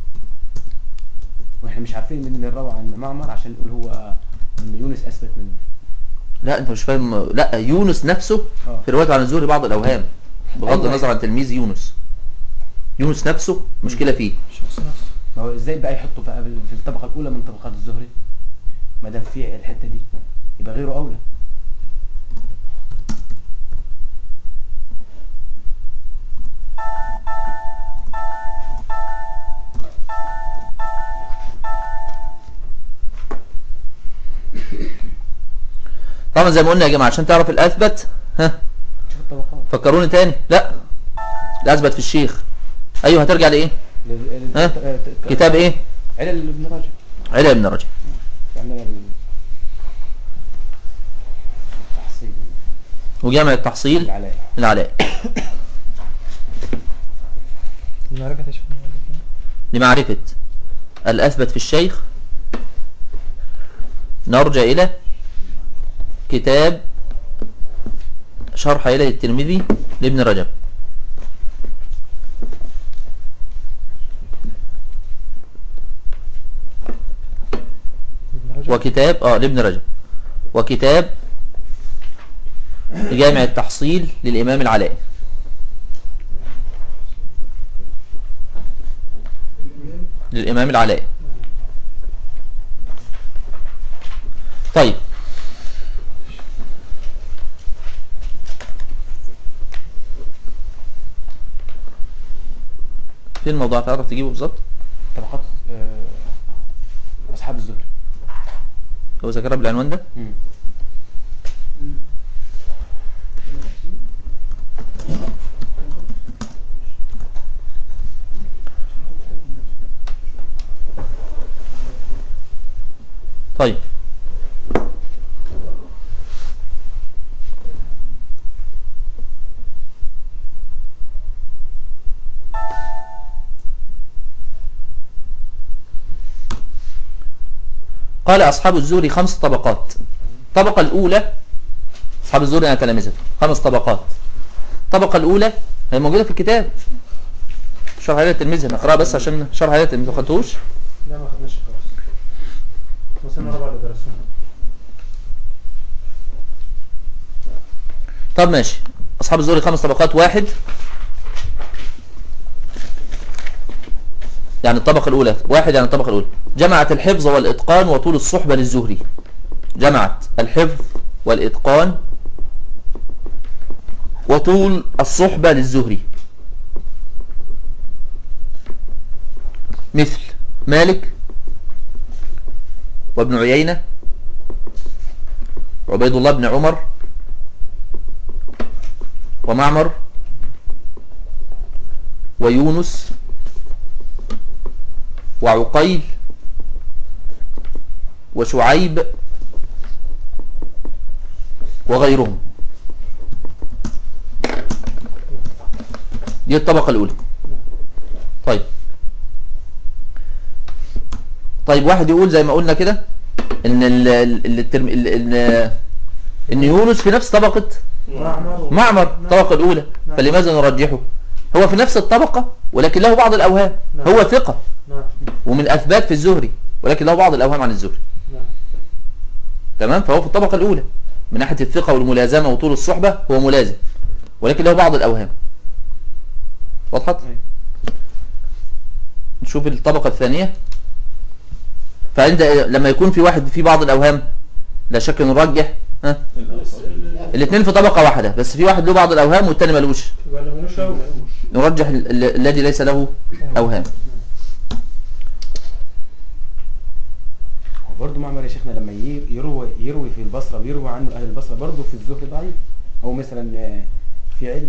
واحنا مش عارفين مين اللي روى عن معمر عشان نقول هو ان يونس اثبت منه لا أنت مش فاهم لا يونس نفسه اه في روايته عن الزهري بعض الأوهام بغض أيوة. النظر عن تلميذ يونس يونس نفسه مشكلة فيه الشخص نفسه ما هو ازاي بقى يحطه بقى في الطبقة الأولى من طبقات الزهري ما دام في الحتة دي يبقى غيره أولى طبعا زي ما قلنا يا جماعة عشان تعرف الأثبت ها شوف الطبقات فكروني تاني لا الأثبت في الشيخ أيوه هترجع لإيه ل- ل- ها؟ ت- ت- كتاب إيه علل ابن رجب علي ابن رجب يعني ال- تحصيل وجامع التحصيل العلاء العلاء المعركة تشوف لمعرفة الأثبت في الشيخ نرجع إلى كتاب شرح إلى الترمذي لابن رجب وكتاب اه لابن رجب وكتاب جامع التحصيل للإمام العلائي للإمام العلائي طيب فين الموضوع تعرف تجيبه بالظبط طبقات آه، أصحاب الزهري هو ذاكرها بالعنوان ده مم. طيب قال أصحاب الزهري خمس طبقات الطبقة الأولى أصحاب الزهري أنا تلامذته خمس طبقات الطبقة الأولى هي موجودة في الكتاب شرح عليها التلميذ نقرأها بس عشان شرح عليها التلميذ ما خدتوش لا ما خدناش خالص وصلنا ربع اللي درسوه طب ماشي أصحاب الزهري خمس طبقات واحد يعني الطبقة الأولى واحد يعني الطبقة الأولى جمعت الحفظ والإتقان وطول الصحبة للزهري جمعت الحفظ والإتقان وطول الصحبة للزهري مثل مالك وابن عيينة وعبيد الله بن عمر ومعمر ويونس وعقيل وشعيب وغيرهم دي الطبقة الأولى طيب طيب واحد يقول زي ما قلنا كده ان ال ال الترم ال ال ان يونس في نفس طبقة معمر معمر الطبقة الأولى نعم. فلماذا نرجحه هو في نفس الطبقة ولكن له بعض الأوهام نعم. هو ثقة نعم ومن أثبات في الزهري ولكن له بعض الأوهام عن الزهري نعم تمام فهو في الطبقة الأولى من ناحية الثقة والملازمة وطول الصحبة هو ملازم ولكن له بعض الأوهام وضحت؟ أيوة. نشوف الطبقة الثانية فعند لما يكون في واحد في بعض الأوهام لا شك نرجح ها الاثنين في طبقة واحدة بس في واحد له بعض الأوهام والتاني ملوش يبقى اللي ملوش أول نرجح ال- ال- الذي ليس له أوهام برضه معمر يا شيخنا لما ي- يروي يروي في البصره بيروي عنه اهل البصره برضه في الزهري ضعيف او مثلا آه، في عله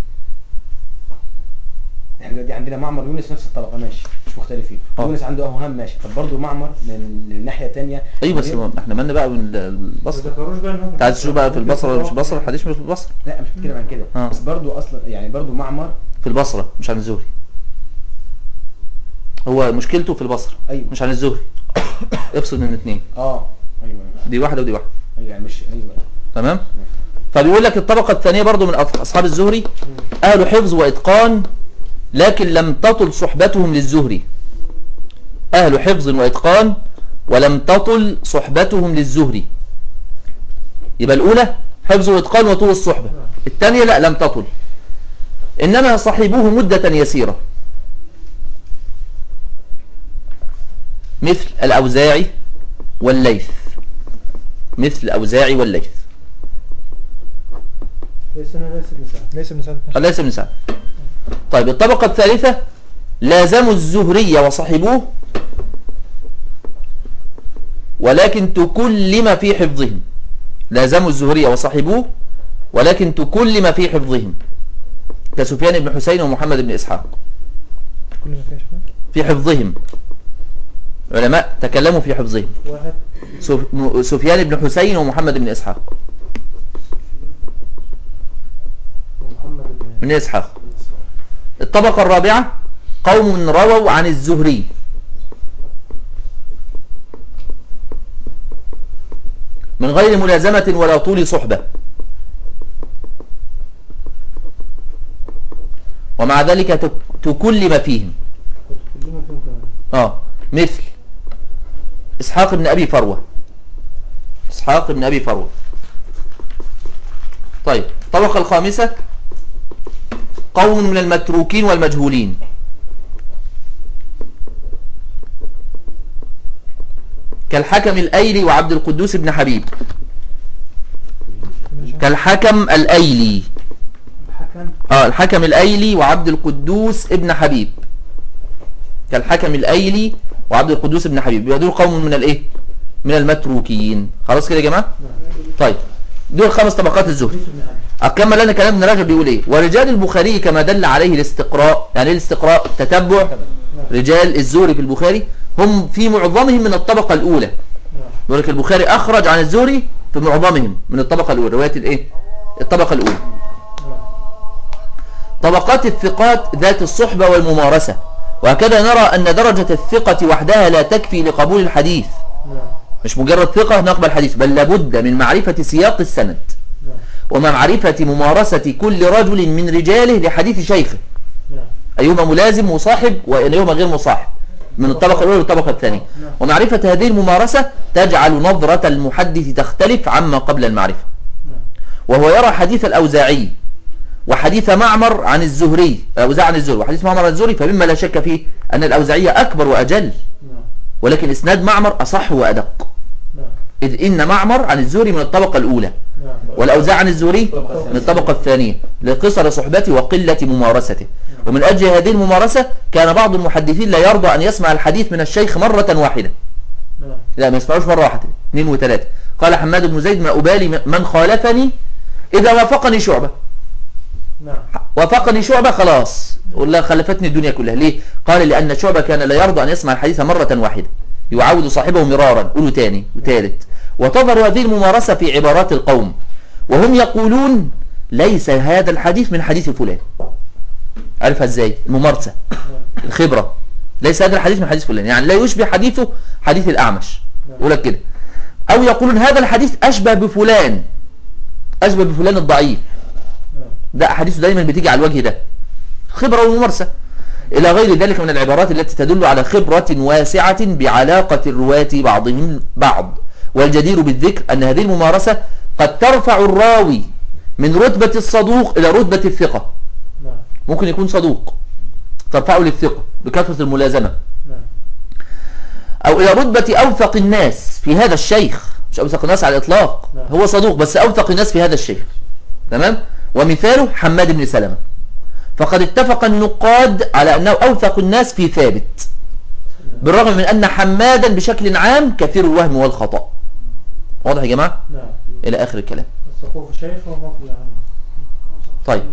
احنا دلوقتي عندنا معمر يونس نفس الطبقه ماشي مش مختلفين آه. يونس عنده اوهام ماشي طب برضه معمر من من ناحيه ثانيه أيوة بس ما- احنا مالنا بقى من ال- ما البصرة ذكروش بقى إن هو انت عايز تشوف بقى في البصرة ولا مش ممكن البصرة الحديث مش في البصرة لا مش بتكلم عن كده آه. بس برضه اصلا يعني برضه معمر في البصرة مش عن الزهري هو مشكلته في البصرة ايوه مش عن الزهري افصل من الاثنين اه ايوه ايوه دي واحدة ودي واحدة ايوه يعني مش ايوه تمام فبيقول لك الطبقة الثانية برضو من أص- أصحاب الزهري أهل حفظ وإتقان لكن لم تطل صحبتهم للزهري أهل حفظ وإتقان ولم تطل صحبتهم للزهري يبقى الأولى حفظ وإتقان وطول الصحبة الثانية لا لم تطل إنما صحبوه مدة يسيرة مثل الأوزاعي والليث مثل الأوزاعي والليث ليس أنا ليس ابن سعد ليس ابن سعد ليس ابن سعد طيب الطبقة الثالثة لازموا الزهري وصحبوه ولكن تكلم في حفظهم لازموا الزهري وصحبوه ولكن تكلم في حفظهم كسفيان بن حسين ومحمد بن إسحاق كل ما فيها شيخنا في حفظهم علماء تكلموا في حفظهم واحد سف- م- سفيان بن حسين ومحمد بن إسحاق ومحمد بن بن إسحاق الطبقة الرابعة قوم رووا عن الزهري من غير ملازمة ولا طول صحبة ومع ذلك تك- تكلم فيهم كلهم فيهم كمان اه مثل اسحاق بن ابي فروه اسحاق بن ابي فروه طيب الطبقه الخامسه قوم من المتروكين والمجهولين كالحكم الايلي وعبد القدوس بن حبيب كالحكم الايلي الحكم اه الحكم الايلي وعبد القدوس ابن حبيب كالحكم الايلي وعبد القدوس ابن حبيب يبقى دول قوم من الايه من المتروكين خلاص كده يا جماعه طيب دول خمس طبقات الزهد ليس ابن علي اكمل لنا كلام ابن رجب بيقول ايه ورجال البخاري كما دل عليه الاستقراء يعني ايه الاستقراء تتبع رجال الزهري في البخاري هم في معظمهم من الطبقه الاولى نعم يقول لك البخاري اخرج عن الزهري في معظمهم من الطبقه الاولى روايه الايه الطبقه الاولى نعم طبقات الثقات ذات الصحبة والممارسة وهكذا نرى أن درجة الثقة وحدها لا تكفي لقبول الحديث نعم مش مجرد ثقة نقبل الحديث بل لابد من معرفة سياق السند نعم ومعرفة ممارسة كل رجل من رجاله لحديث شيخه نعم أيهما ملازم مصاحب وأيهما غير مصاحب من الطبقة الأولى للطبقة الثانية ومعرفة هذه الممارسة تجعل نظرة المحدث تختلف عما قبل المعرفة نعم وهو يرى حديث الأوزاعي وحديث معمر عن الزهري الأوزاعي عن الزهري وحديث معمر عن الزهري فمما لا شك فيه أن الأوزاعية أكبر وأجل نعم ولكن إسناد معمر أصح وأدق نعم إذ إن معمر عن الزهري من الطبقة الأولى نعم والأوزاع عن الزهري من الطبقة الثانية لقصر صحبته وقلة ممارسته ومن أجل هذه الممارسة كان بعض المحدثين لا يرضى أن يسمع الحديث من الشيخ مرة واحدة نعم لا ما يسمعوش مرة واحدة اثنين وثلاثة قال حماد بن زيد ما أبالي من خالفني إذا وافقني شعبة نعم وافقني شعبة خلاص ولا خلفتني الدنيا كلها ليه قال لأن شعبة كان لا يرضى أن يسمع الحديث مرة واحدة يعود صاحبه مرارا قولوا تاني وثالث وتظهر هذه الممارسة في عبارات القوم وهم يقولون ليس هذا الحديث من حديث فلان عرفها ازاي الممارسة الخبرة ليس هذا الحديث من حديث فلان يعني لا يشبه حديثه حديث الأعمش يقول لك كده أو يقولون هذا الحديث أشبه بفلان أشبه بفلان الضعيف نعم ده أحاديثه دايما بتيجي على الوجه ده خبرة وممارسة إلى غير ذلك من العبارات التي تدل على خبرة واسعة بعلاقة الرواة بعضهم بعض والجدير بالذكر أن هذه الممارسة قد ترفع الراوي من رتبة الصدوق إلى رتبة الثقة نعم ممكن يكون صدوق ترفعه للثقة بكثرة الملازمة نعم أو إلى رتبة أوثق الناس في هذا الشيخ مش أوثق الناس على الإطلاق نعم. هو صدوق بس أوثق الناس في هذا الشيخ تمام ومثاله حماد بن سلمة فقد اتفق النقاد على أنه أوثق الناس في ثابت بالرغم من أن حمادا بشكل عام كثير الوهم والخطأ واضح يا جماعة نعم إلى آخر الكلام الصفوف الشيخ وفوق العام طيب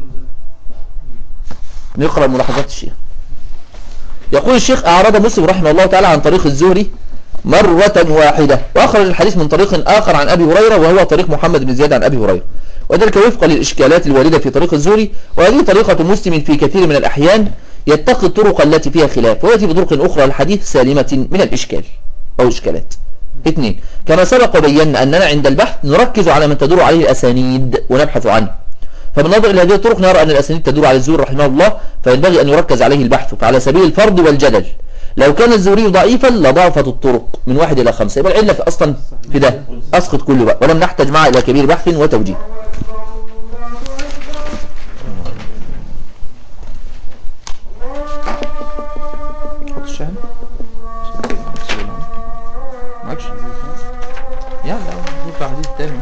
نقرأ ملاحظات الشيخ يقول الشيخ أعرض مسلم رحمه الله تعالى عن طريق الزهري مرة واحدة وأخرج الحديث من طريق آخر عن أبي هريرة وهو طريق محمد بن زياد عن أبي هريرة وذلك وفقا للإشكالات الواردة في طريق الزهري وهذه طريقة مسلم في كثير من الأحيان يتقي الطرق التي فيها خلاف ويأتي بطرق أخرى الحديث سالمة من الإشكال أو إشكالات اثنين كما سبق وبينا أننا عند البحث نركز على من تدور عليه الأسانيد ونبحث عنه فبالنظر إلى هذه الطرق نرى أن الأسانيد تدور على الزهري رحمه الله فينبغي أن يركز عليه البحث فعلى سبيل الفرض والجدل لو كان الزهري ضعيفا لضعفت الطرق من واحد إلى خمسة يبقى العلة في أصلا في ده أسقط كله بقى ولم نحتاج معه إلى كبير بحث وتوجيه حط الشاهد معكش يلا نشوف حديث تاني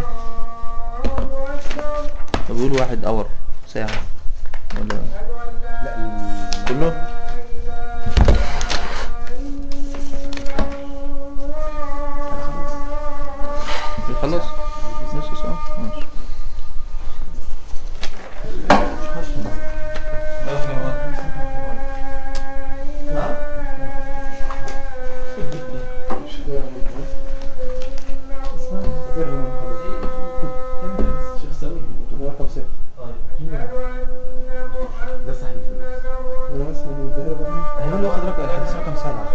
طب بيقول واحد اور ساعة ولا لا ال- كله خلاص نص ساعة ماشي رقم ستة ده صاحب الفلوس أنا اسمه من الذهب هو اللي واخد رقم الحديث رقم سبعة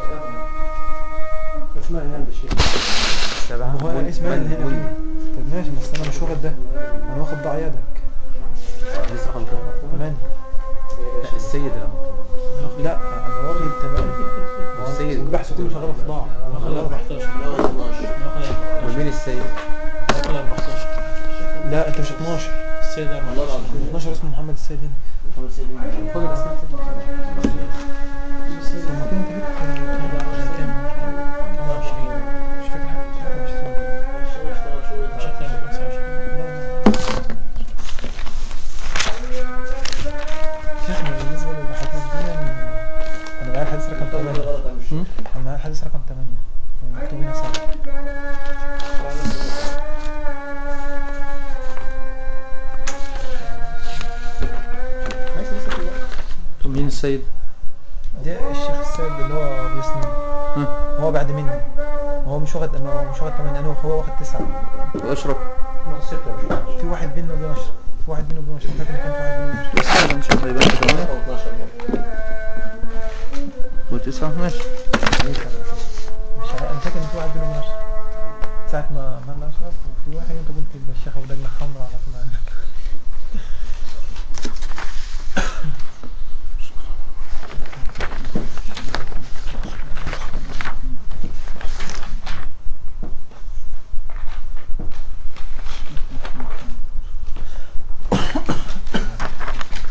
اسمها يعني الشيخ سبعة هو اسمه اللي هنا فيه طب ماشي بس انا مش واخد ده انا واخد ضاع يدك حديث رقم كام؟ ثمانية لا السيد رقم لا انا واخد ثمانية السيد البحث كله شغال في ضاع واخد 14 واخد ومين السيد؟ واخد 14 لا انت مش 12 السيد 14 12 اسمه محمد السيد هنا خد الاسناد طب ما كده انت جبت كام 22 مش فاكر حاجة مش فاكر مش فاكر. مش هتلاقي 25 لا لا شيخنا بالنسبة للأحاديث دي أنا معايا الحديث رقم 8 أنا معايا الحديث رقم 8 مكتوب هنا 7 طب مين السيد ده الشيخ السيد اللي هو بيسلم ها هو بعد مني هو مش واخد انا مش واخد 8 انا هو واخد 9 اشرف ستة في واحد بينه وبين اشرف في واحد بينه وبين اشرف فاكر إن كان في واحد بينه وبين اشرف ان شاء الله يبقى انت كمان وتسعة ماشي مش عارف انا فاكر ان في واحد بينه وبين اشرف ساعة ما مال اشرف وفي واحد انت قلت يبقى الشيخ ابو دجله حمراء على طول عندك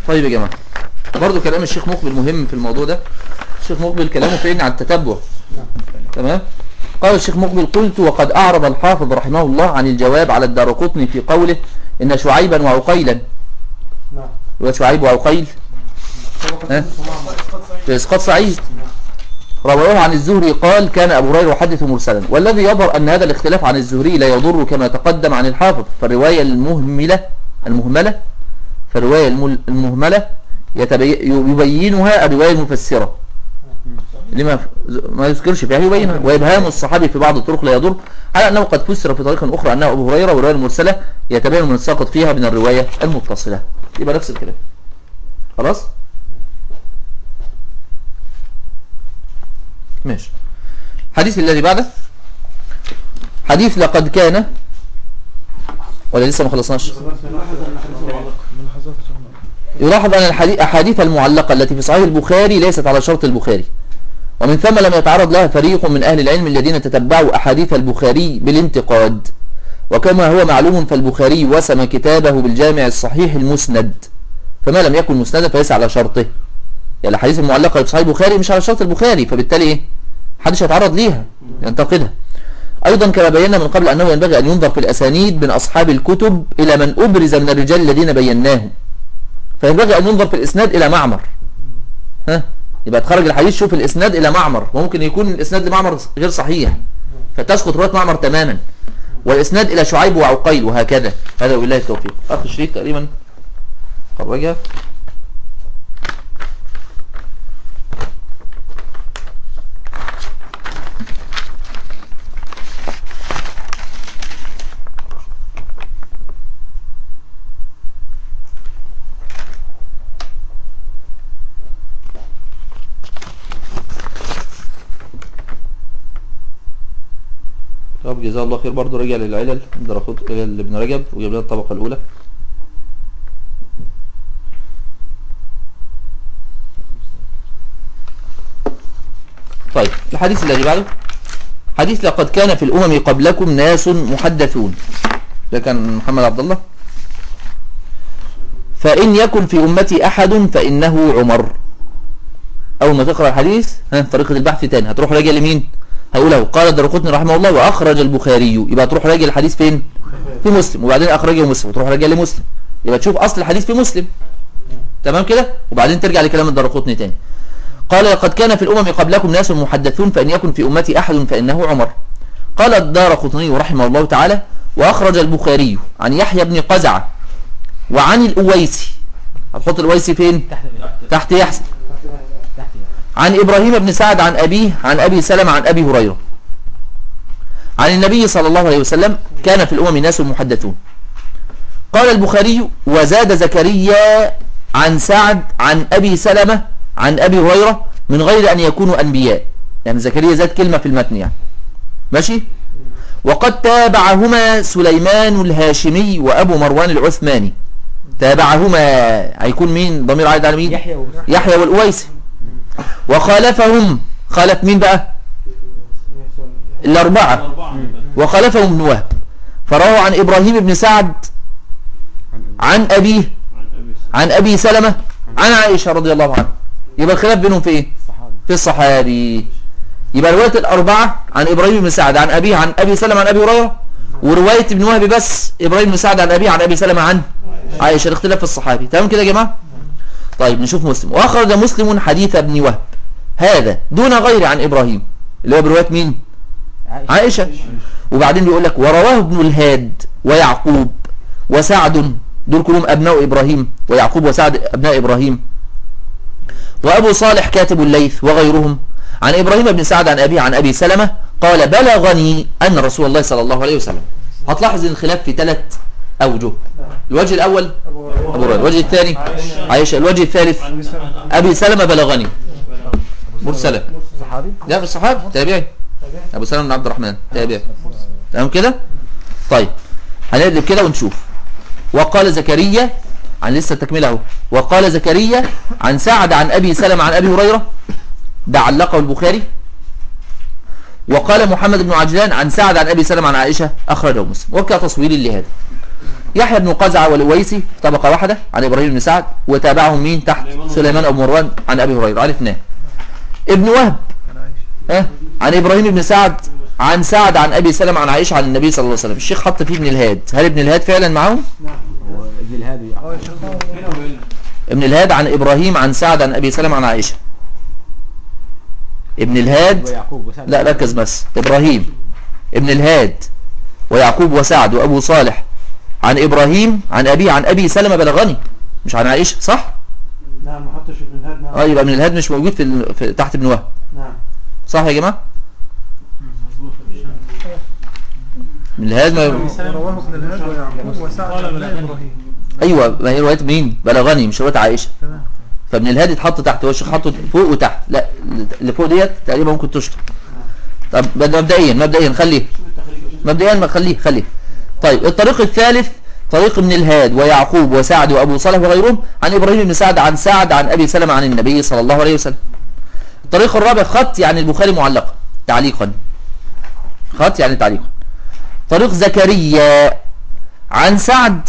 طيب يا جماعة برضو كلام الشيخ مقبل مهم في الموضوع ده الشيخ مقبل كلامه فين عن التتبع تمام قال الشيخ مقبل قلت وقد أعرض الحافظ رحمه الله عن الجواب على الدارقطني في قوله إن شعيبا وعقيلا نعم وشعيب وعقيل ها؟ في إسقاط سعيد رواه عن الزهري قال كان أبو هريرة يحدث مرسلا والذي يظهر أن هذا الاختلاف عن الزهري لا يضر كما تقدم عن الحافظ فالرواية المهملة المهملة فالرواية الم- المهملة يتبي- يبينها الرواية المفسرة لما ما يذكرش فيها يبينها وإبهام الصحابي في بعض الطرق لا يضر على أنه قد فسر في طريق أخرى أنه أبو هريرة والرواية المرسلة يتبين من الساقط فيها من الرواية المتصلة يبقى نفس الكلام خلاص ماشي حديث الذي بعده حديث لقد كان ولا لسه ما خلصناش ملاحظات يا شيخنا. يلاحظ أن الحديث الأحاديث المعلقة التي في صحيح البخاري ليست على شرط البخاري ومن ثم لم يتعرض لها فريق من أهل العلم الذين تتبعوا أحاديث البخاري بالانتقاد وكما هو معلوم فالبخاري وسم كتابه بالجامع الصحيح المسند فما لم يكن مسندا فليس على شرطه يعني الأحاديث المعلقة اللي في صحيح البخاري مش على شرط البخاري فبالتالي إيه محدش يتعرض ليها ينتقدها أيضا كما بينا من قبل أنه ينبغي أن ينظر في الأسانيد من أصحاب الكتب إلى من أبرز من الرجال الذين بيناهم فينبغي أن ينظر في الإسناد إلى معمر ها يبقى تخرج الحديث شوف الإسناد إلى معمر وممكن يكون الإسناد لمعمر غير صحيح فتسقط رواية معمر تماما والإسناد إلى شعيب وعقيل وهكذا هذا وبالله التوفيق أخ شريك تقريبا خرجها طب جزاه الله خير برضه رجع للعلل درخوت إلى ابن رجب وجاب لنا الطبقة الأولى طيب الحديث الذي بعده حديث لقد كان في الأمم قبلكم ناس محدثون ده كان محمد عبد الله فإن يكن في أمتي أحد فإنه عمر أول ما تقرأ الحديث ها طريقة البحث تاني هتروح راجع لمين هقوله قال الدرقطني رحمه الله وأخرج البخاري يبقى تروح راجع الحديث فين في مسلم وبعدين أخرجه مسلم وتروح راجع لمسلم يبقى تشوف أصل الحديث في مسلم تمام كده وبعدين ترجع لكلام الدرقطني تاني قال لقد كان في الأمم قبلكم ناس محدثون فإن يكن في أمتي أحد فإنه عمر قال الدار قطني رحمه الله تعالى وأخرج البخاري عن يحيى بن قزعة وعن الأويسي هتحط الأويسي فين تحت تحت يحسن تحت عن إبراهيم بن سعد عن أبيه عن أبي سلمة عن أبي هريرة عن النبي صلى الله عليه وسلم كان في الأمم ناس محدثون قال البخاري وزاد زكريا عن سعد عن أبي سلمة عن أبي هريرة من غير أن يكونوا أنبياء يعني زكريا زاد كلمة في المتن يعني ماشي وقد تابعهما سليمان الهاشمي وأبو مروان العثماني تابعهما هيكون مين ضمير عائد على مين يحيى و- يحيى والأويسي وخالفهم خالف مين بقى الأربعة وخالفهم ابن وهب فروى عن إبراهيم بن سعد عن أبيه عن أبي سلمة عن عائشة رضي الله عنها يبقى الخلاف بينهم في إيه الصحابي في الصحابي يبقى رواية الأربعة عن إبراهيم بن سعد عن أبيه عن أبي سلمة عن أبي هريرة ورواية ابن وهب بس إبراهيم بن سعد عن أبيه عن أبي سلمة عن عائشة الاختلاف في الصحابي تمام كده يا جماعة طيب نشوف مسلم وأخرج مسلم حديث ابن وهب هذا دون غير عن إبراهيم اللي هو برواية مين عائشة عائشة وبعدين بيقول لك ورواه ابن الهاد ويعقوب وسعد دول كلهم أبناء إبراهيم ويعقوب وسعد أبناء إبراهيم وأبو صالح كاتب الليث وغيرهم عن إبراهيم بن سعد عن أبي عن أبي سلمة قال بلغني أن رسول الله صلى الله عليه وسلم هتلاحظ الخلاف في ثلاث أوجه الوجه الأول أبو أبو هريرة الوجه الثاني عائشة الوجه الثالث أبي سلمة أبي سلمة بلغني مرسلة صحابي لا في الصحابة تابعي أبو سلمة بن عبد الرحمن تابعي تمام كده طيب هنقلب كده ونشوف وقال زكريا عن لسه التكمله اهو وقال زكريا عن سعد عن ابي سلمة عن ابي هريره ده علقه البخاري وقال محمد بن عجلان عن سعد عن ابي سلمة عن عائشه اخرجه مسلم وكتصوير لهذا يحيى بن قزعة والأويسي في طبقة واحدة عن إبراهيم بن سعد وتابعهم مين تحت سليمان أبو مروان عن أبي هريرة عرفناه ابن وهب انا عايش ها عن إبراهيم بن سعد عن سعد عن أبي سلمة عن عائشة عن النبي صلى الله عليه وسلم الشيخ حط فيه ابن الهاد هل ابن الهاد فعلا معاهم هو ابن الهادي اه يا شيخ ابن الهاد عن إبراهيم عن سعد عن أبي سلمة عن عائشة ابن الهاد ويعقوب وسعد لا ركز بس إبراهيم ابن الهاد ويعقوب وسعد وأبو صالح عن إبراهيم عن أبي عن أبي سلمة بلغني مش عن عائشة صح؟ نعم ما حطش ابن الهاد نعم اه يبقى ابن الهاد مش موجود في, ال... في تحت ابن وهب نعم صح يا جماعة؟ ابن الهاد ما... رواه ابن الهاد ويعقوب وسعد قال عن بلغني. ابراهيم أيوة ما هي رواية مين؟ بلغني مش رواية عائشة تمام فابن الهادي اتحط تحت هو الشيخ حطه فوق وتحت لا اللي فوق ديت تقريبا ممكن تشطب طب بد- مبدئيا مبدئيا خليه مبدئيا ما خليه خليه طيب الطريق الثالث طريق ابن الهاد ويعقوب وسعد وابو صالح وغيرهم عن ابراهيم بن سعد عن سعد عن ابي سلمة عن النبي صلى الله عليه وسلم الطريق الرابع خط يعني البخاري معلقا تعليقا خط يعني تعليقا طريق زكريا عن سعد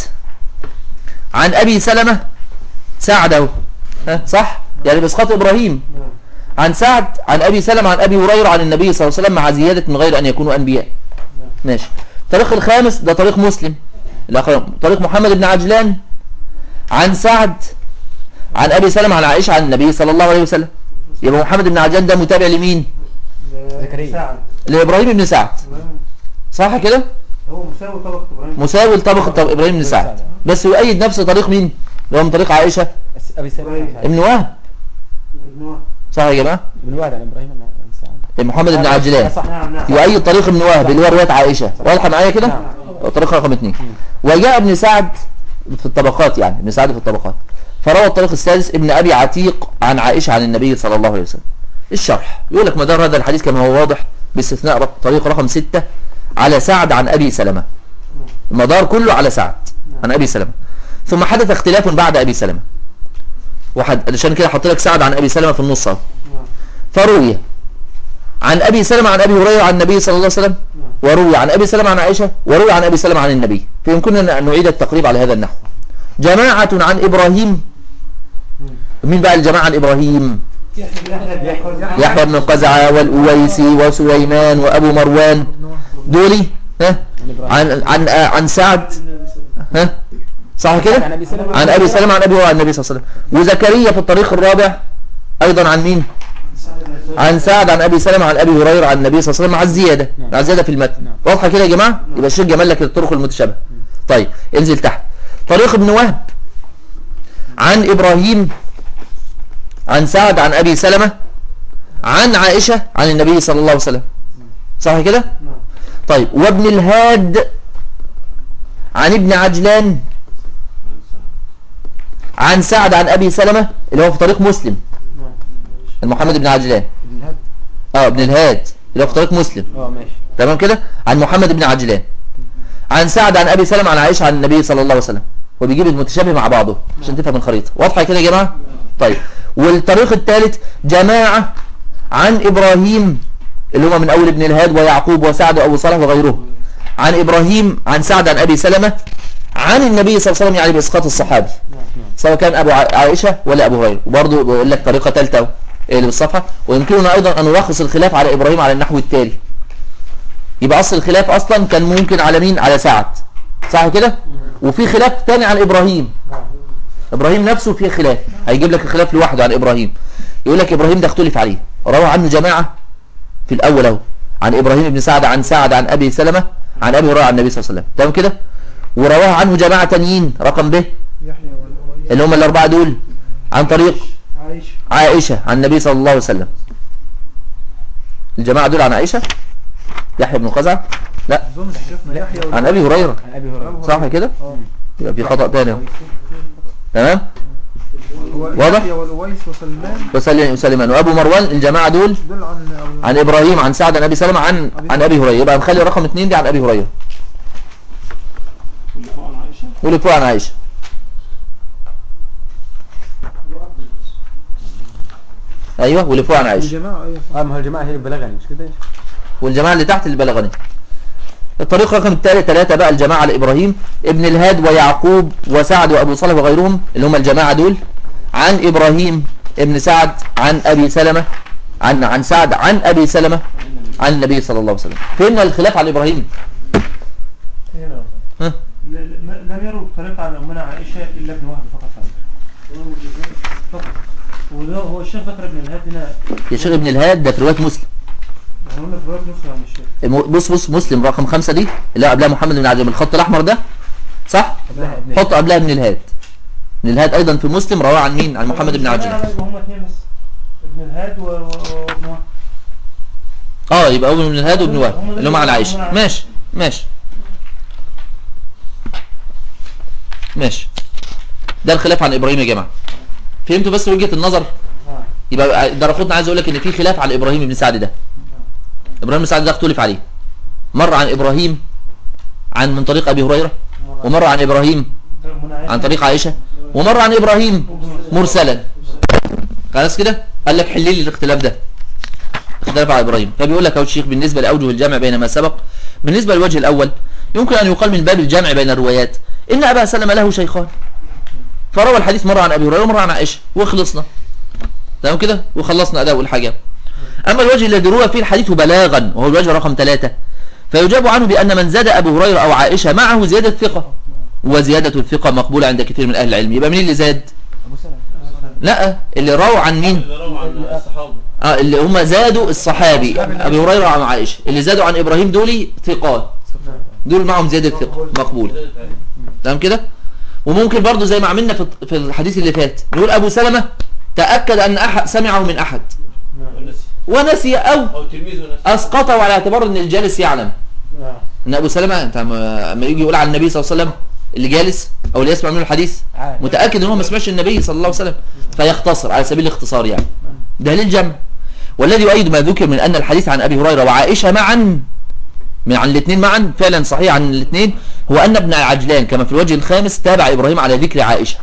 عن ابي سلمة سعد اهو ها صح يعني باسقاط ابراهيم نعم عن سعد عن ابي سلمة عن ابي هريره عن النبي صلى الله عليه وسلم مع زياده من غير ان يكونوا انبياء ماشي الطريق الخامس ده طريق مسلم الآخر طريق محمد بن عجلان عن سعد عن ابي سلمة عن عائشه عن النبي صلى الله عليه وسلم يبقى محمد بن عجلان ده متابع لمين زكريا. سعد لابراهيم بن سعد صح كده هو مساوي طبقة ابراهيم مساوي لطبقه طب ابراهيم بن سعد بس يؤيد نفس طريق مين اللي هو من طريق عائشه بس ابي سلمة ابن وهب ابن وهب صح يا جماعه ابن وهب عن ابراهيم بن سعد محمد بن عجلان صح نعم نعم يؤيد طريق ابن وهب اللي هو روايه عائشه واضحه معايا كده نعم. طريق رقم اثنين وجاء ابن سعد في الطبقات يعني ابن سعد في الطبقات فروى الطريق السادس ابن ابي عتيق عن عائشه عن النبي صلى الله عليه وسلم الشرح يقول لك مدار هذا الحديث كما هو واضح باستثناء رق- طريق رقم ستة على سعد عن ابي سلمة المدار كله على سعد عن ابي سلمة ثم حدث اختلاف بعد ابي سلمة وحد علشان كده حط لك سعد عن ابي سلمة في النص اهو فروي عن ابي سلمة عن ابي هريره عن النبي صلى الله عليه وسلم وروي عن ابي سلمة عن عائشه وروي عن ابي سلمة عن النبي فيمكننا ان نعيد التقريب على هذا النحو جماعه عن ابراهيم مين بقى الجماعه عن ابراهيم يحيى بن قزعه والاويسي وسليمان وابو مروان دولي ها عن عن عن سعد ها صح كده عن ابي سلمة عن ابي سلمة عن ابي وعن النبي صلى الله عليه وسلم وزكريا في الطريق الرابع ايضا عن مين عن سعد عن ابي سلمة عن ابي هريره عن النبي صلى الله عليه وسلم مع الزياده نعم. مع الزياده في المتن نعم. واضحه كده يا جماعه يبقى الشيخ جمال لك الطرق المتشابهه طيب انزل تحت طريق ابن وهب عن ابراهيم عن سعد عن ابي سلمة عن عائشه عن النبي صلى الله عليه وسلم صح كده نعم طيب وابن الهاد عن ابن عجلان عن سعد عن ابي سلمة اللي هو في طريق مسلم نعم محمد بن عجلان ابن الهاد اه ابن الهاد اللي هو في طريق مسلم اه ماشي تمام كده عن محمد بن عجلان عن سعد عن ابي سلمة عن عائشة عن النبي صلى الله عليه وسلم وبيجيب المتشابه مع بعضه عشان تفهم الخريطة واضحة كده يا جماعة طيب والطريق الثالث جماعة عن ابراهيم اللي هم من اول ابن الهاد ويعقوب وسعد وابو صالح وغيرهم عن ابراهيم عن سعد عن ابي سلمة عن النبي صلى الله عليه وسلم يعني باسقاط الصحابي سواء كان ابو ع- عائشة ولا ابو هريره وبرضه بيقول لك طريقة ثالثة اهو اللي بالصفحة ويمكننا ايضا ان نلخص الخلاف على ابراهيم على النحو التالي يبقى اصل الخلاف اصلا كان ممكن على مين على سعد صح كده وفي خلاف تاني عن ابراهيم ابراهيم نفسه فيه خلاف هيجيب لك الخلاف لوحده عن ابراهيم يقول لك ابراهيم ده اختلف عليه روى عنه جماعة في الاول اهو عن ابراهيم بن سعد عن سعد عن ابي سلمة عن ابي هريره عن النبي صلى الله عليه وسلم تمام كده ورواها عنه جماعة تانيين رقم ب يحيى والأويس اللي هم الاربعة دول عن طريق عايش عائشة عن النبي صلى الله عليه وسلم الجماعة دول عن عائشة يحيى بن قزعة لا اظن شيخنا يحيى عن ابي هريرة عن ابي هريره صح كده يبقى في خطأ تاني اهو. تمام هو واضح؟ يحيى والأويس وسلمان وسلم سليمان وابو مروان الجماعة دول دول عن أبو عن ابراهيم عن سعد عن ابي سلمة عن عن ابي هريرة يبقى نخلي رقم اثنين دي عن ابي هريرة واللي فوق عن عائشة ايوه واللي فوق عن عائشة الجماعة أيوة صح اه ما هو الجماعه هي اللي بلغني مش كده والجماعة اللي تحت اللي بلغني الطريق رقم ثلاثة بقى الجماعة لإبراهيم ابن الهاد ويعقوب وسعد وأبو صالح وغيرهم اللي هم الجماعة دول عن إبراهيم ابن سعد عن أبي سلمة عن عن سعد عن أبي سلمة عن النبي صلى الله عليه وسلم فين الخلاف عن إبراهيم هنا ها؟ ل- ل- لم يروا الطريق عن أمنا عائشة إلا ابن وهب فقط فقط وده هو الشيخ ذكر ابن الهاد هنا يا شيخ ابن الهاد ده في رواية مسلم احنا قلنا في رواية مسلم عن الشيخ الم- بص بص مسلم رقم خمسة دي اللي هو قبلها محمد بن عبد الخط الأحمر ده صح قبلها ابن حط قبلها ابن الهاد ابن الهاد أيضا في مسلم رواه عن مين عن محمد بن عجلان هم اثنين بس ابن الهاد و- و- وابن وهب اه يبقى ابن الهاد وابن وهب اللي هم عن عائشة ماشي ماشي ماشي ده الخلاف عن ابراهيم يا جماعة فهمتوا بس وجهة النظر آه. يبقى درقطنا عايز اقول لك ان في خلاف عن ابراهيم بن سعد ده ابراهيم بن سعد ده اختلف عليه مرة عن ابراهيم عن من طريق ابي هريرة ومرة عن ابراهيم أمنا عائشة. عن طريق عائشة ومرة عن ابراهيم مرسلا خلاص كده قال لك حل لي الاختلاف ده اختلاف على ابراهيم فبيقول لك اهو الشيخ بالنسبه لاوجه الجمع بين ما سبق بالنسبه للوجه الاول يمكن ان يقال من باب الجمع بين الروايات ان ابا سلمة له شيخان فروى الحديث مره عن ابي هريره ومره عن عائشه وخلصنا تمام كده وخلصنا اداء الحاجه اما الوجه الذي روى فيه الحديث بلاغا وهو الوجه رقم ثلاثة فيجاب عنه بان من زاد ابو هريره او عائشه معه زياده ثقه وزياده الثقه مقبوله عند كثير من اهل العلم يبقى مين اللي زاد ابو سلمة لا اللي روى عن مين اللي روى عن الصحابة اه اللي هم زادوا الصحابي ابي هريره وعن عائشه اللي زادوا عن ابراهيم دول ثقات دول معهم زياده ثقه مقبول تمام كده وممكن برضو زي ما عملنا في في الحديث اللي فات نقول ابو سلمة تاكد ان احد سمعه من احد ونسي ونسي او أو تلميذ ونسي اسقطه على اعتبار ان الجالس يعلم نعم. ان ابو سلمة انت لما لما يجي يقول عن النبي صلى الله عليه وسلم اللي جالس او اللي يسمع منه الحديث عارف. متاكد ان هو ما سمعش النبي صلى الله عليه وسلم فيختصر على سبيل الاختصار يعني ده للجمع والذي يؤيد ما ذكر من ان الحديث عن ابي هريره وعائشه معا من عن الاثنين معا فعلا صحيح عن الاثنين هو ان ابن عجلان كما في الوجه الخامس تابع ابراهيم على ذكر عائشه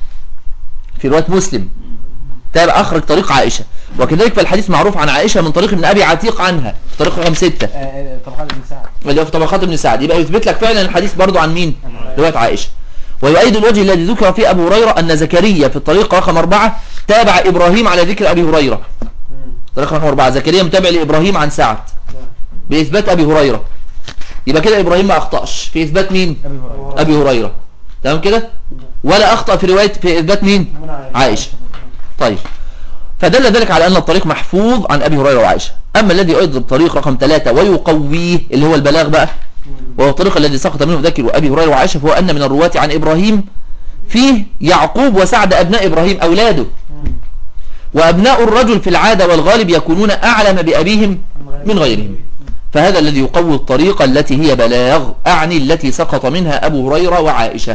في روايه مسلم تابع اخرج طريق عائشه وكذلك فالحديث معروف عن عائشه من طريق ابن ابي عتيق عنها طريق رقم سته آه، آه، طبعا ابن سعد اللي هو في طبقات ابن سعد يبقى يثبت لك فعلا الحديث برضو عن مين رواية عائشة ويؤيد الوجه الذي ذكر فيه أبو هريرة أن زكريا في الطريق رقم أربعة تابع إبراهيم على ذكر أبي هريرة مم. طريق رقم أربعة زكريا متابع لإبراهيم عن سعد بإثبات أبي هريرة يبقى كده إبراهيم ما أخطأش في إثبات مين ابي هريره أبي هريرة تمام كده ولا أخطأ في رواية في إثبات مين أمنا عائشة. عائشة طيب فدل ذلك على أن الطريق محفوظ عن أبي هريرة وعائشة أما الذي يؤيد الطريق رقم ثلاثة ويقويه اللي هو البلاغ بقى وهو الطريق الذي سقط منه ذكر أبي هريرة وعائشة فهو أن من الرواة عن إبراهيم فيه يعقوب وسعد أبناء إبراهيم أولاده مم. وأبناء الرجل في العادة والغالب يكونون أعلم بأبيهم من غيرهم فهذا الذي يقوي الطريقة التي هي بلاغ أعني التي سقط منها أبو هريرة وعائشة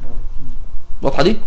واضحة دي؟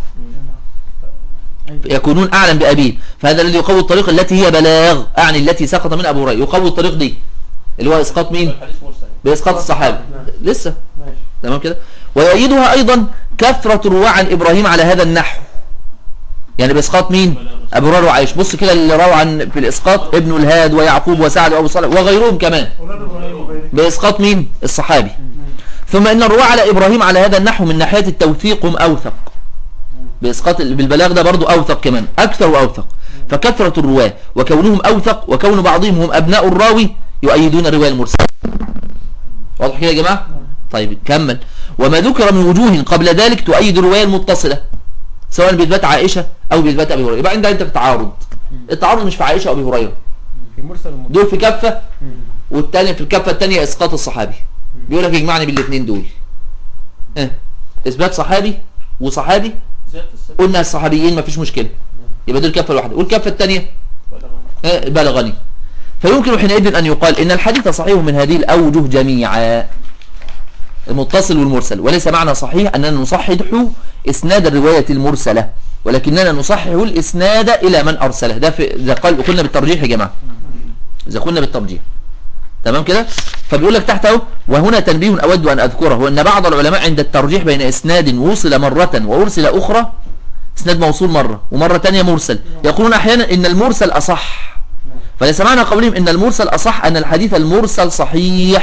يكونون أعلم بأبيه فهذا الذي يقوي الطريق التي هي بلاغ أعني التي سقط من أبو هريرة يقوي الطريق دي اللي هو إسقاط مين؟ الحديث مرسل بإسقاط الصحابة لسه ماشي تمام كده ويؤيدها أيضا كثرة الرواة عن إبراهيم على هذا النحو يعني بإسقاط مين أبو هريرة وعائش بص كده اللي روى عن في الإسقاط ابن الهاد ويعقوب وسعد وأبو صالح وغيرهم كمان أولاد إبراهيم وغيره بإسقاط مين الصحابي ثم إن الرواة على إبراهيم على هذا النحو من ناحية التوثيق هم أوثق بإسقاط بالبلاغ ده برضو أوثق كمان أكثر وأوثق فكثرة الرواة وكونهم أوثق وكون بعضهم هم أبناء الراوي يؤيدون الرواية المرسلة واضح كده يا جماعة طيب كمل وما ذكر من وجوه قبل ذلك تؤيد الرواية المتصلة سواء بإثبات عائشة أو بإثبات أبي هريرة يبقى عندك أنت في تعارض التعارض مش في عائشة أو أبي هريرة في مرسل ومرسل دول في كفة والتاني في الكفة التانية إسقاط الصحابي بيقول لك يجمعني بالاثنين دول اه إثبات صحابي وصحابي زيادة السبب قلنا الصحابيين مفيش مشكلة يبقى دول الكفة الواحدة والكفة الثانية بلغنا. بلغني فيمكن حينئذ أن يقال إن الحديث صحيح من هذه الأوجه جميعا المتصل والمرسل وليس معنى صحيح أننا نصحح إسناد الرواية المرسلة ولكننا نصحح الإسناد إلى من أرسله ده في إذا قال قلنا بالترجيح يا جماعة إذا قلنا بالترجيح تمام كده فبيقول لك تحت اهو وهنا تنبيه أود أن أذكره وأن بعض العلماء عند الترجيح بين إسناد وصل مرة وأرسل أخرى إسناد موصول مرة ومرة تانية مرسل يقولون أحيانا إن المرسل أصح فليس معنى قولهم إن المرسل أصح أن الحديث المرسل صحيح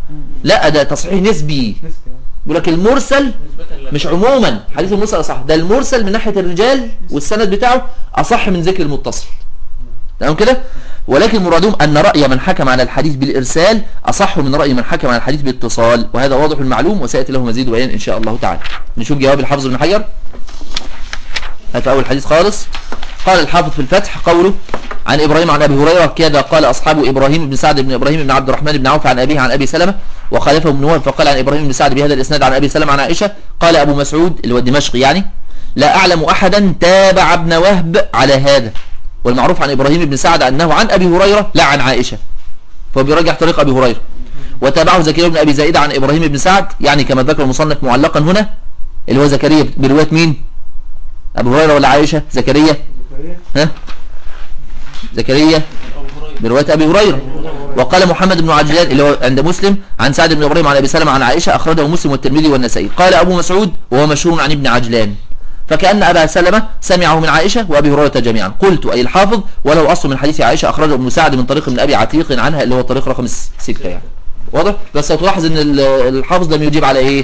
لا ده تصحيح نسبي نسبي يعني. بيقول لك المرسل نسبة لك مش عموما حديث المرسل اصح ده المرسل من ناحيه الرجال والسند بتاعه اصح من ذكر المتصل تمام كده ولكن مرادهم ان راي من حكم على الحديث بالارسال اصح من راي من حكم على الحديث بالاتصال وهذا واضح المعلوم وسياتي له مزيد بيان ان شاء الله تعالى نشوف جواب الحافظ بن حجر هات اول حديث خالص قال الحافظ في الفتح قوله عن ابراهيم عن ابي هريره كذا قال اصحاب ابراهيم بن سعد بن ابراهيم بن عبد الرحمن بن عوف عن ابيه عن ابي سلمه وخالفه ابن وهب فقال عن ابراهيم بن سعد بهذا الاسناد عن ابي سلمه عن عائشه قال ابو مسعود اللي هو الدمشقي يعني لا اعلم احدا تابع ابن وهب على هذا والمعروف عن ابراهيم بن سعد انه عن ابي هريره لا عن عائشه فهو بيرجح طريق ابي هريره وتابعه زكريا بن ابي زائده عن ابراهيم بن سعد يعني كما ذكر المصنف معلقا هنا اللي هو زكريا بروايه مين ابو هريره ولا عائشه زكريا ها زكريا أبو هريرة بروايه ابي هريره وقال محمد بن عجلان اللي هو عند مسلم عن سعد بن ابراهيم عن ابي سلمة عن عائشه اخرجه مسلم والترمذي والنسائي قال ابو مسعود وهو مشهور عن ابن عجلان فكأن أبا سلمة سمعه من عائشة وأبي هريرة جميعا قلت أي الحافظ ولو أصل من حديث عائشة أخرجه ابن سعد من طريق من أبي عتيق عنها اللي هو طريق رقم الس- ستة يعني واضح بس تلاحظ ان ال- الحافظ لم يجيب على ايه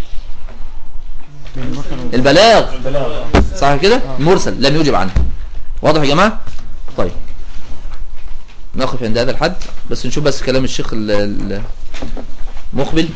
البلاغ صح كده مرسل لم يجب عنه واضح يا جماعة طيب نقف عند هذا الحد بس نشوف بس كلام الشيخ ال- ال- مقبل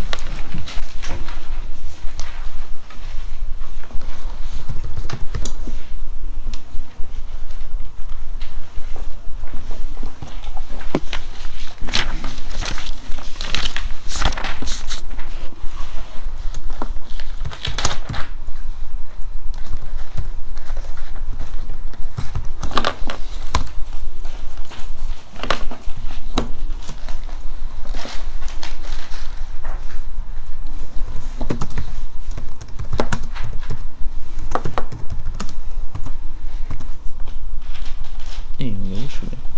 ايه ما جابوش ولا إيه؟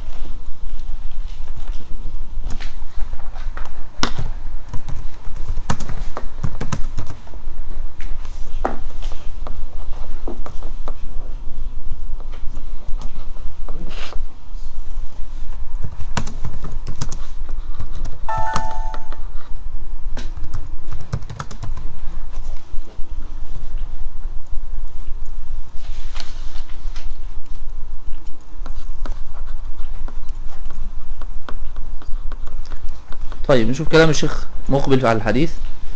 طيب نشوف كلام الشيخ مقبل على الحديث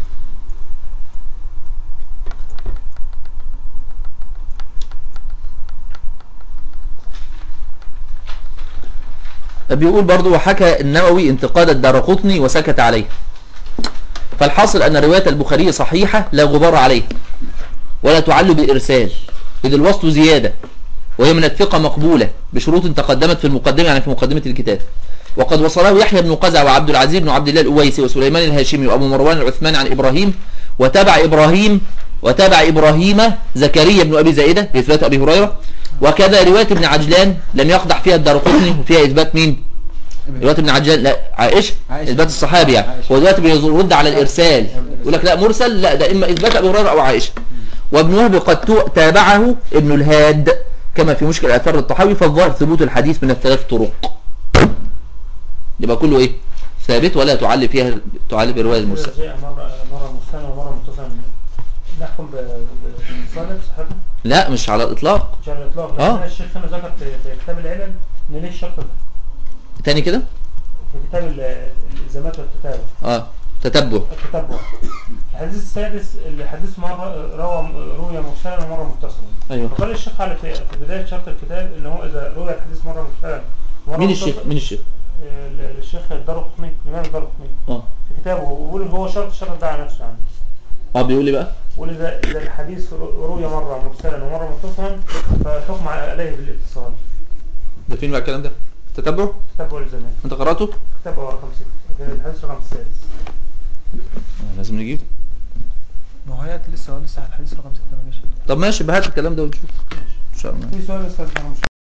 بيقول برضو وحكى النووي انتقاد الدارقطني وسكت عليه فالحاصل أن رواية البخاري صحيحة لا غبار عليها ولا تعل بالإرسال إذ الوصل زيادة وهي من الثقة مقبولة بشروط تقدمت في المقدمة يعني في مقدمة الكتاب وقد وصله يحيى بن قزع وعبد العزيز بن عبد الله الأويسي وسليمان الهاشمي وأبو مروان العثماني عن إبراهيم وتابع إبراهيم وتابع إبراهيم زكريا بن أبي زائدة بإثبات أبي هريرة وكذا رواية ابن عجلان لم يقدح فيها الدارقطني وفيها إثبات مين؟ رواية ابن عجلان لا عائشة عائشة. إثبات الصحابي يعني عائشة. هو دلوقتي بيرد على الإرسال يقول لك لا مرسل لا ده إما إثبات أبي هريرة أو عائشة وابن وهب قد تو- تابعه ابن الهاد كما في مشكل آثار الطحاوي فالظاهر ثبوت الحديث من الثلاث طرق يبقى كله إيه ثابت ولا تعلي فيها تعلي برواية المرسل جاء مرة مرة مسلم ومرة متصل نحكم ب- ب- بصالح صحيح لا مش على الإطلاق مش على الإطلاق آه. لكن الشيخ هنا ذكر في في كتاب العلل إن ليه الشرط ده تاني كده في كتاب ال- الإلزامات والكتابة اه تتبع التتبع الحديث السادس الحديث مرة روى روي مرسلا ومرة متصلا ايوه فقال الشيخ على في في بداية شرط الكتاب إن هو إذا روي الحديث مرة مرسلا ومرة مين متصلا- الشيخ مين الشيخ ال- الشيخ الدارقطني الإمام الدارقطني اه في كتابه وبيقول هو شرط الشرط ده على نفسه يعني اه بيقول لي بقى يقول إذا إذا الحديث رو- روي مرة مرسلا ومرة متصلا فالحكم عليه بالاتصال ده فين بقى الكلام ده تتبع كتابه الزمان انت قرأته كتابه رقم ستة الحديث رقم السادس آه، لازم نجيب ما هو هي لسه لسه على الحديث رقم 6 ما جاش طب ماشي بهات الكلام ده ونشوف ان شاء الله في سؤال بس أنا مش